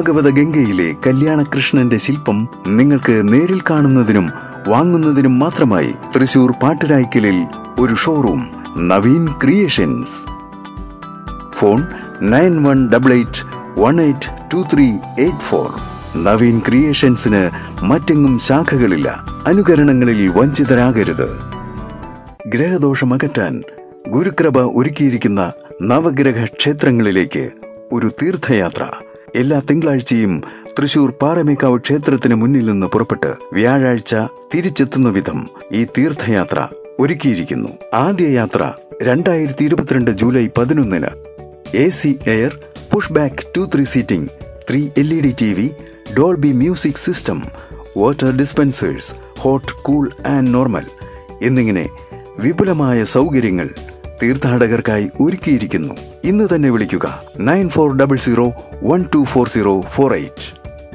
ഭാഗവത ഗംഗയിലെ കല്യാണകൃഷ്ണന്റെ ശില്പം നിങ്ങൾക്ക് നേരിൽ കാണുന്നതിനും വാങ്ങുന്നതിനും മാത്രമായി തൃശൂർ പാട്ടുരായ്ക്കലിൽ ഒരു showroom Naveen creations phone nine one double eight one eight two three eight four Naveen ക്രിയേഷൻസിന് മറ്റെങ്ങും ശാഖകളില്ല അനുകരണങ്ങളിൽ വഞ്ചിതരാകരുത് ഗ്രഹദോഷം അകറ്റാൻ ഗുരുകൃപ ഒരുക്കിയിരിക്കുന്ന നവഗ്രഹ ക്ഷേത്രങ്ങളിലേക്ക് ഒരു തീർത്ഥയാത്ര എല്ലാ തിങ്കളാഴ്ചയും തൃശൂർ പാറമേക്കാവ് ക്ഷേത്രത്തിന് മുന്നിൽ നിന്ന് പുറപ്പെട്ട് വ്യാഴാഴ്ച തിരിച്ചെത്തുന്ന വിധം ഈ തീർത്ഥയാത്ര ഒരുക്കിയിരിക്കുന്നു ആദ്യ യാത്ര രണ്ടായിരത്തി ഇരുപത്തിരണ്ട് ജൂലൈ പതിനൊന്നിന് A C air push back two three seating three L E D T V Dolby music system water dispensers hot cool and normal എന്നിങ്ങനെ വിപുലമായ സൗകര്യങ്ങൾ തീർത്ഥാടകർക്കായി ഒരുക്കിയിരിക്കുന്നു ഇന്ന് തന്നെ വിളിക്കുക nine four double zero one two four zero four eight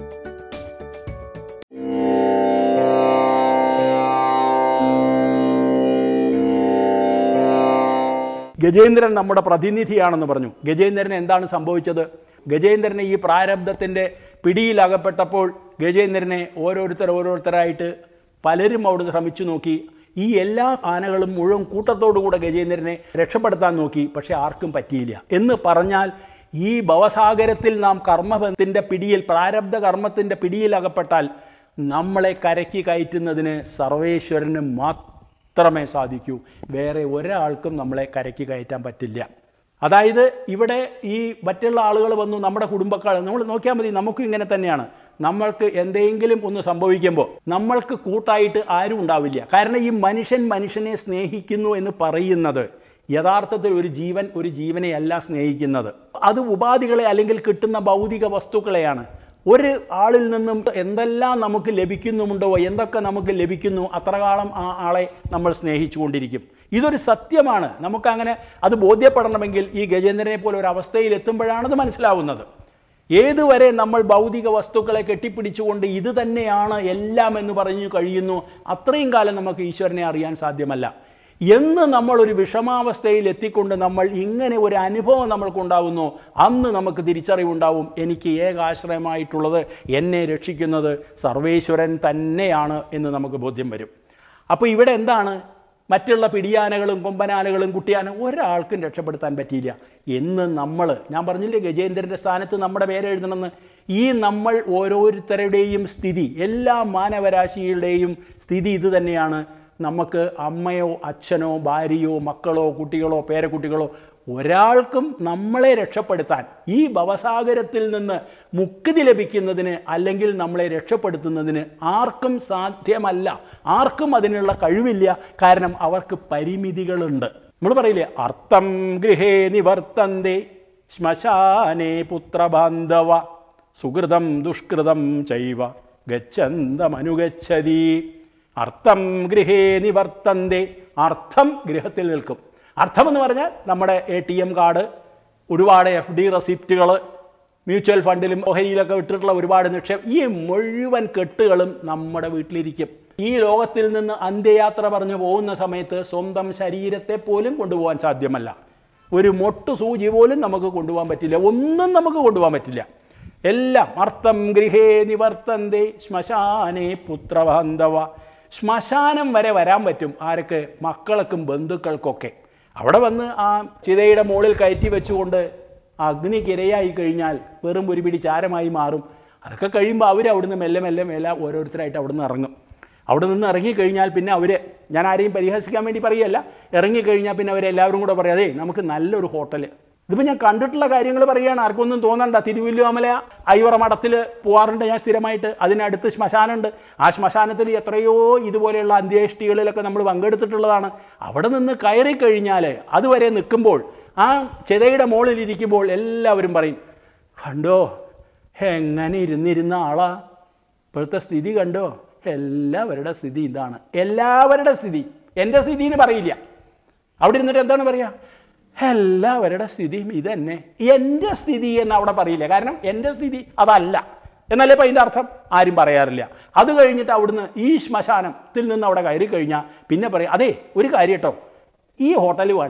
Gajendran നമ്മുടെ പ്രതിനിധിയാണെന്ന് പറഞ്ഞു ഗജേന്ദ്രന് എന്താണ് സംഭവിച്ചത് ഗജേന്ദ്രന് ഈ പ്രാരബ്ധത്തിൻ്റെ പിടിയിലകപ്പെട്ടപ്പോൾ ഗജേന്ദ്രനെ ഓരോരുത്തർ ഓരോരുത്തരായിട്ട് പലരും അവിടുന്ന് ശ്രമിച്ചു നോക്കി ഈ എല്ലാ ആനകളും മുഴുവൻ കൂട്ടത്തോടുകൂടെ ഗജേന്ദ്രനെ രക്ഷപ്പെടുത്താൻ നോക്കി പക്ഷെ ആർക്കും പറ്റിയില്ല എന്ന് പറഞ്ഞാൽ ഈ ഭവസാഗരത്തിൽ നാം കർമ്മബന്ധത്തിൻ്റെ പിടിയിൽ പ്രാരബ്ധ കർമ്മത്തിൻ്റെ പിടിയിൽ അകപ്പെട്ടാൽ നമ്മളെ കരയ്ക്ക് കയറ്റുന്നതിന് സർവേശ്വരന് മാത്രമേ സാധിക്കൂ വേറെ ഒരാൾക്കും നമ്മളെ കരയ്ക്ക് കയറ്റാൻ പറ്റില്ല അതായത് ഇവിടെ ഈ മറ്റുള്ള ആളുകൾ വന്നു നമ്മുടെ കുടുംബക്കാർ നമ്മൾ നോക്കിയാൽ മതി നമുക്കും ഇങ്ങനെ തന്നെയാണ് നമ്മൾക്ക് എന്തെങ്കിലും ഒന്ന് സംഭവിക്കുമ്പോൾ നമ്മൾക്ക് കൂട്ടായിട്ട് ആരും ഉണ്ടാവില്ല കാരണം ഈ മനുഷ്യൻ മനുഷ്യനെ സ്നേഹിക്കുന്നു എന്ന് പറയുന്നത് യഥാർത്ഥത്തിൽ ഒരു ജീവൻ ഒരു ജീവനെയല്ല സ്നേഹിക്കുന്നത് അത് ഉപാധികളെ അല്ലെങ്കിൽ കിട്ടുന്ന ഭൗതിക വസ്തുക്കളെയാണ് ഒരു ആളിൽ നിന്നും എന്തെല്ലാം നമുക്ക് ലഭിക്കുന്നുമുണ്ടോ എന്തൊക്കെ നമുക്ക് ലഭിക്കുന്നു അത്രകാലം ആ ആളെ നമ്മൾ സ്നേഹിച്ചുകൊണ്ടിരിക്കും ഇതൊരു സത്യമാണ് നമുക്കങ്ങനെ അത് ബോധ്യപ്പെടണമെങ്കിൽ ഈ ഗജേന്ദ്രനെ പോലെ ഒരു അവസ്ഥയിൽ എത്തുമ്പോഴാണ് അത് മനസ്സിലാവുന്നത് ഏതുവരെ നമ്മൾ ഭൗതിക വസ്തുക്കളെ കെട്ടിപ്പിടിച്ചുകൊണ്ട് ഇത് തന്നെയാണ് എല്ലാം എന്ന് പറഞ്ഞു കഴിയുന്നു അത്രയും കാലം നമുക്ക് ഈശ്വരനെ അറിയാൻ സാധ്യമല്ല എന്ന് നമ്മൾ ഒരു വിഷമാവസ്ഥയിൽ എത്തിക്കൊണ്ട് നമ്മൾ ഇങ്ങനെ ഒരു അനുഭവം നമ്മൾക്കുണ്ടാവുന്നു അന്ന് നമുക്ക് തിരിച്ചറിവുണ്ടാവും എനിക്ക് ഏകാശ്രയമായിട്ടുള്ളത് എന്നെ രക്ഷിക്കുന്നത് സർവേശ്വരൻ തന്നെയാണ് എന്ന് നമുക്ക് ബോധ്യം വരും അപ്പോൾ ഇവിടെ എന്താണ് മറ്റുള്ള പിടിയാനകളും കൊമ്പനാനകളും കുട്ടിയാന ഒരാൾക്കും രക്ഷപ്പെടുത്താൻ പറ്റിയില്ല എന്ന് നമ്മൾ ഞാൻ പറഞ്ഞില്ലേ ഗജേന്ദ്രൻ്റെ സ്ഥാനത്ത് നമ്മുടെ പേര് എഴുതണമെന്ന് ഈ നമ്മൾ ഓരോരുത്തരുടെയും സ്ഥിതി എല്ലാ മാനവരാശികളുടെയും സ്ഥിതി ഇത് തന്നെയാണ് നമുക്ക് അമ്മയോ അച്ഛനോ ഭാര്യയോ മക്കളോ കുട്ടികളോ പേരക്കുട്ടികളോ ഒരാൾക്കും നമ്മളെ രക്ഷപ്പെടുത്താൻ ഈ ഭവസാഗരത്തിൽ നിന്ന് മുക്തി ലഭിക്കുന്നതിന് അല്ലെങ്കിൽ നമ്മളെ രക്ഷപ്പെടുത്തുന്നതിന് ആർക്കും സാധ്യമല്ല ആർക്കും അതിനുള്ള കഴിവില്ല കാരണം അവർക്ക് പരിമിതികളുണ്ട് നമ്മൾ പറയില്ലേ അർത്ഥം ഗൃഹേ നിവർത്തന്തേ ശ്മശാനേ പുത്രബാന്ധവ സുഹൃതം ദുഷ്കൃതം ചൈവ ഗച്ഛന്തമനുഗച്ഛതി അർത്ഥം ഗൃഹേ നിവർത്തന്തേ അർത്ഥം ഗൃഹത്തിൽ നിൽക്കും അർത്ഥം എന്ന് പറഞ്ഞാൽ നമ്മുടെ എ ടി എം കാർഡ് ഒരുപാട് എഫ് ഡി റെസിപ്റ്റുകൾ മ്യൂച്വൽ ഫണ്ടിലും ഓഹരിയിലൊക്കെ ഇട്ടിട്ടുള്ള ഒരുപാട് നിക്ഷേപം ഈ മുഴുവൻ കെട്ടുകളും നമ്മുടെ വീട്ടിലിരിക്കും ഈ ലോകത്തിൽ നിന്ന് അന്ത്യയാത്ര പറഞ്ഞു പോകുന്ന സമയത്ത് സ്വന്തം ശരീരത്തെ പോലും കൊണ്ടുപോകാൻ സാധ്യമല്ല ഒരു മൊട്ടു സൂചി പോലും നമുക്ക് കൊണ്ടുപോകാൻ പറ്റില്ല ഒന്നും നമുക്ക് കൊണ്ടുപോകാൻ പറ്റില്ല എല്ലാം അർത്ഥം ഗൃഹേ നിവർത്തന്തേ ശ്മശാനേ പുത്രബാന്ധവ ശ്മശാനം വരെ വരാൻ പറ്റും ആരൊക്കെ മക്കൾക്കും ബന്ധുക്കൾക്കൊക്കെ അവിടെ വന്ന് ആ ചിതയുടെ മുകളിൽ കയറ്റി വെച്ചുകൊണ്ട് അഗ്നിക്കിരയായി കഴിഞ്ഞാൽ വെറും ഒരു പിടി ചാരമായി മാറും അതൊക്കെ കഴിയുമ്പോൾ അവർ അവിടുന്ന് മെല്ലെ മെല്ലെ മേലെ ഓരോരുത്തരായിട്ട് അവിടുന്ന് ഇറങ്ങും അവിടെ നിന്ന് ഇറങ്ങിക്കഴിഞ്ഞാൽ പിന്നെ അവർ ഞാൻ ആരെയും പരിഹസിക്കാൻ വേണ്ടി പറയുകയല്ല ഇറങ്ങിക്കഴിഞ്ഞാൽ പിന്നെ അവരെല്ലാവരും കൂടെ പറയാം അതേ നമുക്ക് നല്ലൊരു ഹോട്ടൽ ഇതിപ്പോൾ ഞാൻ കണ്ടിട്ടുള്ള കാര്യങ്ങൾ പറയുകയാണ് ആർക്കൊന്നും തോന്നണ്ട തിരുവല്ലുവമല ഐവറ മഠത്തിൽ പോവാറുണ്ട് ഞാൻ സ്ഥിരമായിട്ട് അതിനടുത്ത് ശ്മശാനമുണ്ട് ആ ശ്മശാനത്തിൽ എത്രയോ ഇതുപോലെയുള്ള അന്ത്യേഷ്ടികളിലൊക്കെ നമ്മൾ പങ്കെടുത്തിട്ടുള്ളതാണ് അവിടെ നിന്ന് കയറി കഴിഞ്ഞാൽ അതുവരെ നിൽക്കുമ്പോൾ ആ ചെതയുടെ മുകളിൽ ഇരിക്കുമ്പോൾ എല്ലാവരും പറയും കണ്ടോ എങ്ങനെ ഇരുന്നിരുന്ന ആളാ ഇപ്പോഴത്തെ സ്ഥിതി കണ്ടോ എല്ലാവരുടെ സ്ഥിതി ഇതാണ് എല്ലാവരുടെ സ്ഥിതി എൻ്റെ സ്ഥിതി എന്ന് പറയില്ല അവിടെ ഇരുന്നിട്ട് എന്താണ് പറയുക എല്ലാവരുടെ സ്ഥിതിയും ഇത് തന്നെ എൻ്റെ സ്ഥിതി എന്ന് അവിടെ പറയില്ല കാരണം എൻ്റെ സ്ഥിതി അതല്ല എന്നല്ലേ ഇപ്പം അതിൻ്റെ അർത്ഥം ആരും പറയാറില്ല അത് കഴിഞ്ഞിട്ട് അവിടുന്ന് ഈ ശ്മശാനത്തിൽ നിന്ന് അവിടെ കയറി കഴിഞ്ഞാൽ പിന്നെ പറയും അതെ ഒരു കാര്യം കേട്ടോ ഈ ഹോട്ടൽ വേണ്ട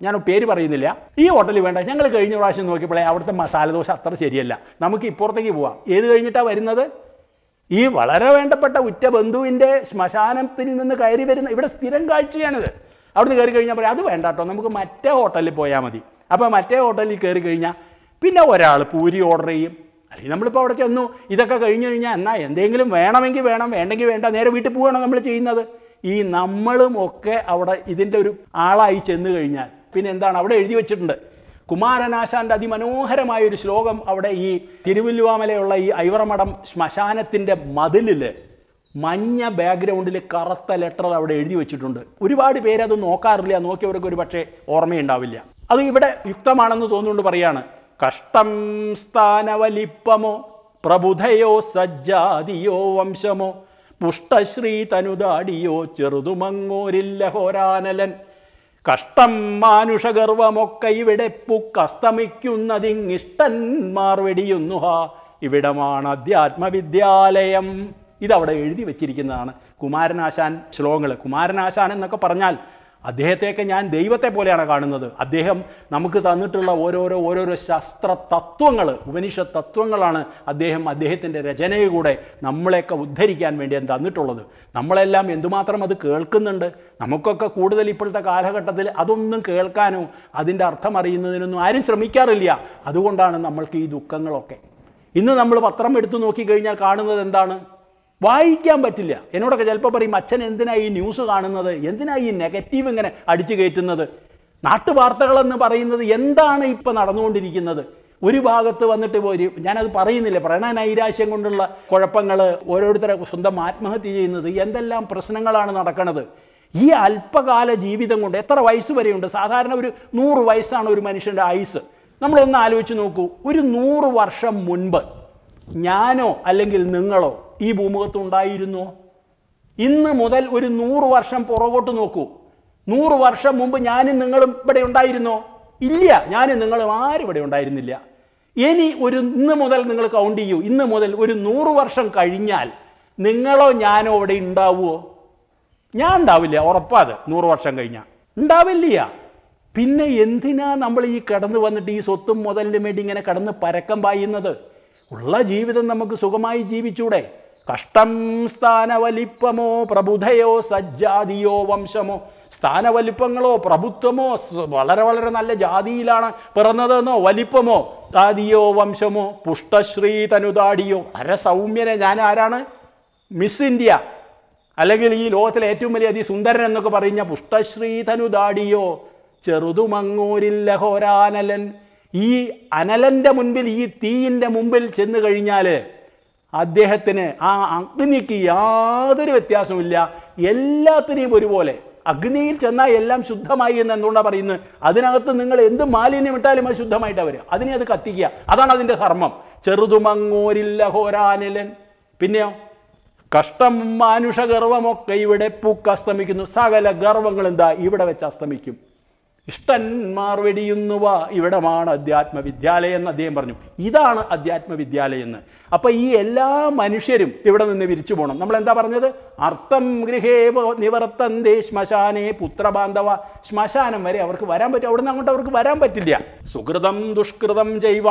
ഞാൻ പേര് പറയുന്നില്ല ഈ ഹോട്ടലിൽ വേണ്ട ഞങ്ങൾ കഴിഞ്ഞ പ്രാവശ്യം നോക്കിയപ്പോഴേ അവിടുത്തെ മസാല ദോശ അത്ര ശരിയല്ല നമുക്ക് ഇപ്പുറത്തേക്ക് പോവാം ഏത് കഴിഞ്ഞിട്ടാണ് വരുന്നത് ഈ വളരെ വേണ്ടപ്പെട്ട ഉറ്റ ബന്ധുവിൻ്റെ ശ്മശാനത്തിൽ നിന്ന് കയറി വരുന്ന ഇവിടെ സ്ഥിരം കാഴ്ചയാണിത് അവിടുന്ന് കയറി കഴിഞ്ഞാൽ പറയും അത് വേണ്ട കേട്ടോ നമുക്ക് മറ്റേ ഹോട്ടലിൽ പോയാൽ മതി അപ്പോൾ മറ്റേ ഹോട്ടലിൽ കയറി കഴിഞ്ഞാൽ പിന്നെ ഒരാൾ പൂരി ഓർഡർ ചെയ്യും അല്ലെങ്കിൽ നമ്മളിപ്പോൾ അവിടെ ചെന്നു ഇതൊക്കെ കഴിഞ്ഞു കഴിഞ്ഞാൽ എന്നാൽ എന്തെങ്കിലും വേണമെങ്കിൽ വേണം വേണ്ടെങ്കിൽ വേണ്ട നേരെ വീട്ടിൽ പോവുകയാണോ നമ്മൾ ചെയ്യുന്നത് ഈ നമ്മളും ഒക്കെ അവിടെ ഇതിൻ്റെ ഒരു ആളായി ചെന്ന് കഴിഞ്ഞാൽ പിന്നെ എന്താണ് അവിടെ എഴുതി വെച്ചിട്ടുണ്ട് കുമാരനാശാന്റെ അതിമനോഹരമായ ഒരു ശ്ലോകം അവിടെ ഈ തിരുവല്ലുവാമലയുള്ള ഈ ഐവറമഠം ശ്മശാനത്തിൻ്റെ മതിലിൽ മഞ്ഞ ബാക്ക്ഗ്രൗണ്ടിൽ കറുത്ത ലെറ്റർ അവിടെ എഴുതി വെച്ചിട്ടുണ്ട് ഒരുപാട് പേര് അത് നോക്കാറില്ല നോക്കിയവർക്ക് ഒരു പക്ഷേ ഓർമ്മയുണ്ടാവില്ല അത് ഇവിടെ യുക്തമാണെന്ന് തോന്നുകൊണ്ട് പറയാണ് കഷ്ടം സ്ഥാനവലിപ്പമോ പ്രബുധയോ സജ്ജാതിയോ വംശമോ പുഷ്ടശ്രീ തനുതാടിയോ ചെറുതുമങ്ങോരില്ല ഹോരാനലൻ കഷ്ടം മാനുഷഗർവമൊക്കെ ഇവിടെ പുക്കസ്തമിക്കുന്നതിങ്ങിഷ്ടന്മാർ വെടിയുന്നു ഹാ ഇവിടമാണ് അധ്യാത്മവിദ്യാലയം ഇതവിടെ എഴുതി വെച്ചിരിക്കുന്നതാണ് കുമാരനാശാൻ ശ്ലോകങ്ങൾ കുമാരനാശാൻ എന്നൊക്കെ പറഞ്ഞാൽ അദ്ദേഹത്തെയൊക്കെ ഞാൻ ദൈവത്തെ പോലെയാണ് കാണുന്നത് അദ്ദേഹം നമുക്ക് തന്നിട്ടുള്ള ഓരോരോ ഓരോരോ ശാസ്ത്ര തത്വങ്ങൾ ഉപനിഷ തത്വങ്ങളാണ് അദ്ദേഹം അദ്ദേഹത്തിൻ്റെ രചനയിലൂടെ നമ്മളെയൊക്കെ ഉദ്ധരിക്കാൻ വേണ്ടി തന്നിട്ടുള്ളത് നമ്മളെല്ലാം എന്തുമാത്രം അത് കേൾക്കുന്നുണ്ട് നമുക്കൊക്കെ കൂടുതൽ ഇപ്പോഴത്തെ കാലഘട്ടത്തിൽ അതൊന്നും കേൾക്കാനോ അതിൻ്റെ അർത്ഥം അറിയുന്നതിനൊന്നും ആരും ശ്രമിക്കാറില്ല അതുകൊണ്ടാണ് നമ്മൾക്ക് ഈ ദുഃഖങ്ങളൊക്കെ ഇന്ന് നമ്മൾ പത്രം എടുത്തു നോക്കിക്കഴിഞ്ഞാൽ കാണുന്നത് എന്താണ് വായിക്കാൻ പറ്റില്ല എന്നോടൊക്കെ ചിലപ്പോൾ പറയും അച്ഛൻ എന്തിനാ ഈ ന്യൂസ് കാണുന്നത് എന്തിനാ ഈ നെഗറ്റീവ് ഇങ്ങനെ അടിച്ചു കയറ്റുന്നത് നാട്ടുവാർത്തകളെന്ന് പറയുന്നത് എന്താണ് ഇപ്പം നടന്നുകൊണ്ടിരിക്കുന്നത് ഒരു ഭാഗത്ത് വന്നിട്ട് ഒരു ഞാനത് പറയുന്നില്ല പ്രണയ നൈരാശ്യം കൊണ്ടുള്ള കുഴപ്പങ്ങൾ ഓരോരുത്തരെ സ്വന്തം ആത്മഹത്യ ചെയ്യുന്നത് എന്തെല്ലാം പ്രശ്നങ്ങളാണ് നടക്കുന്നത് ഈ അല്പകാല ജീവിതം കൊണ്ട് എത്ര വയസ്സ് വരെയുണ്ട് സാധാരണ ഒരു നൂറ് വയസ്സാണ് ഒരു മനുഷ്യൻ്റെ ആയുസ് നമ്മളൊന്ന് ആലോചിച്ച് നോക്കൂ ഒരു നൂറ് വർഷം മുൻപ് ഞാനോ അല്ലെങ്കിൽ നിങ്ങളോ ഈ ഭൂമുഖത്ത് ഉണ്ടായിരുന്നോ ഇന്ന് മുതൽ ഒരു നൂറ് വർഷം പുറകോട്ട് നോക്കൂ നൂറ് വർഷം മുമ്പ് ഞാനും നിങ്ങളും ഇവിടെ ഉണ്ടായിരുന്നോ ഇല്ല ഞാനും നിങ്ങളും ആരും ഇവിടെ ഉണ്ടായിരുന്നില്ല ഇനി ഒരു ഇന്ന് മുതൽ നിങ്ങൾ കൗണ്ട് ചെയ്യൂ ഇന്ന് മുതൽ ഒരു നൂറ് വർഷം കഴിഞ്ഞാൽ നിങ്ങളോ ഞാനോ ഇവിടെ ഉണ്ടാവുമോ ഞാൻ ഉണ്ടാവില്ല ഉറപ്പാത് നൂറ് വർഷം കഴിഞ്ഞാൽ ഉണ്ടാവില്ല പിന്നെ എന്തിനാ നമ്മൾ ഈ കടന്നു വന്നിട്ട് ഈ സ്വത്തും മുതലിനും വേണ്ടി ഇങ്ങനെ കടന്ന് പരക്കം പായുന്നത് ഉള്ള ജീവിതം നമുക്ക് സുഖമായി ജീവിച്ചൂടെ കഷ്ടം സ്ഥാനവലിപ്പമോ പ്രബുധയോ സജ്ജാതിയോ വംശമോ സ്ഥാനവലിപ്പങ്ങളോ പ്രഭുത്വമോ സ് വളരെ വളരെ നല്ല ജാതിയിലാണ് പിറന്നതെന്നോ വലിപ്പമോ താതിയോ വംശമോ പുഷ്ടശ്രീ തനുതാടിയോ വളരെ സൗമ്യനെ ഞാൻ ആരാണ് മിസ് ഇന്ത്യ അല്ലെങ്കിൽ ഈ ലോകത്തിലെ ഏറ്റവും വലിയ അതിസുന്ദരൻ എന്നൊക്കെ പറഞ്ഞ പുഷ്ടശ്രീ തനുതാടിയോ ചെറുതുമങ്ങൂരില്ല ഹോരാനലൻ ഈ അനലൻ്റെ മുൻപിൽ ഈ തീയിൻ്റെ മുമ്പിൽ ചെന്ന് കഴിഞ്ഞാൽ അദ്ദേഹത്തിന് ആ അഗ്നിക്ക് യാതൊരു വ്യത്യാസമില്ല എല്ലാത്തിനെയും ഒരുപോലെ അഗ്നിയിൽ ചെന്നാൽ എല്ലാം ശുദ്ധമായി എന്ന് എന്തുകൊണ്ടാണ് പറയുന്നത് അതിനകത്ത് നിങ്ങൾ എന്ത് മാലിന്യം ഇട്ടാലും അത് ശുദ്ധമായിട്ടാണ് വരിക അതിനെ അത് കത്തിക്കുക അതാണ് അതിൻ്റെ ധർമ്മം ചെറുതുമങ്ങോരില്ല ഹോരാനിലൻ പിന്നെയോ കഷ്ടം മാനുഷ ഗർവമൊക്കെ ഇവിടെ പൂക്ക് അസ്തമിക്കുന്നു സകല ഗർവങ്ങൾ എന്താ ഇവിടെ വെച്ച് അസ്തമിക്കും ഇഷ്ടന്മാർ വെടിയുന്നുവ ഇവിടമാണ് അധ്യാത്മ വിദ്യാലയം എന്ന് അദ്ദേഹം പറഞ്ഞു ഇതാണ് അധ്യാത്മ വിദ്യാലയം എന്ന് അപ്പൊ ഈ എല്ലാ മനുഷ്യരും ഇവിടെ നിന്ന് വിരിച്ചു പോകണം നമ്മൾ എന്താ പറഞ്ഞത് അർത്ഥം ഗൃഹേ നിവർത്തന്തേ ശ്മശാനേ പുത്രബാന്ധവ ശ്മശാനം വരെ അവർക്ക് വരാൻ പറ്റും അവിടുന്ന് അങ്ങോട്ട് അവർക്ക് വരാൻ പറ്റില്ല സുഹൃതം ദുഷ്കൃതം ചെയ്വ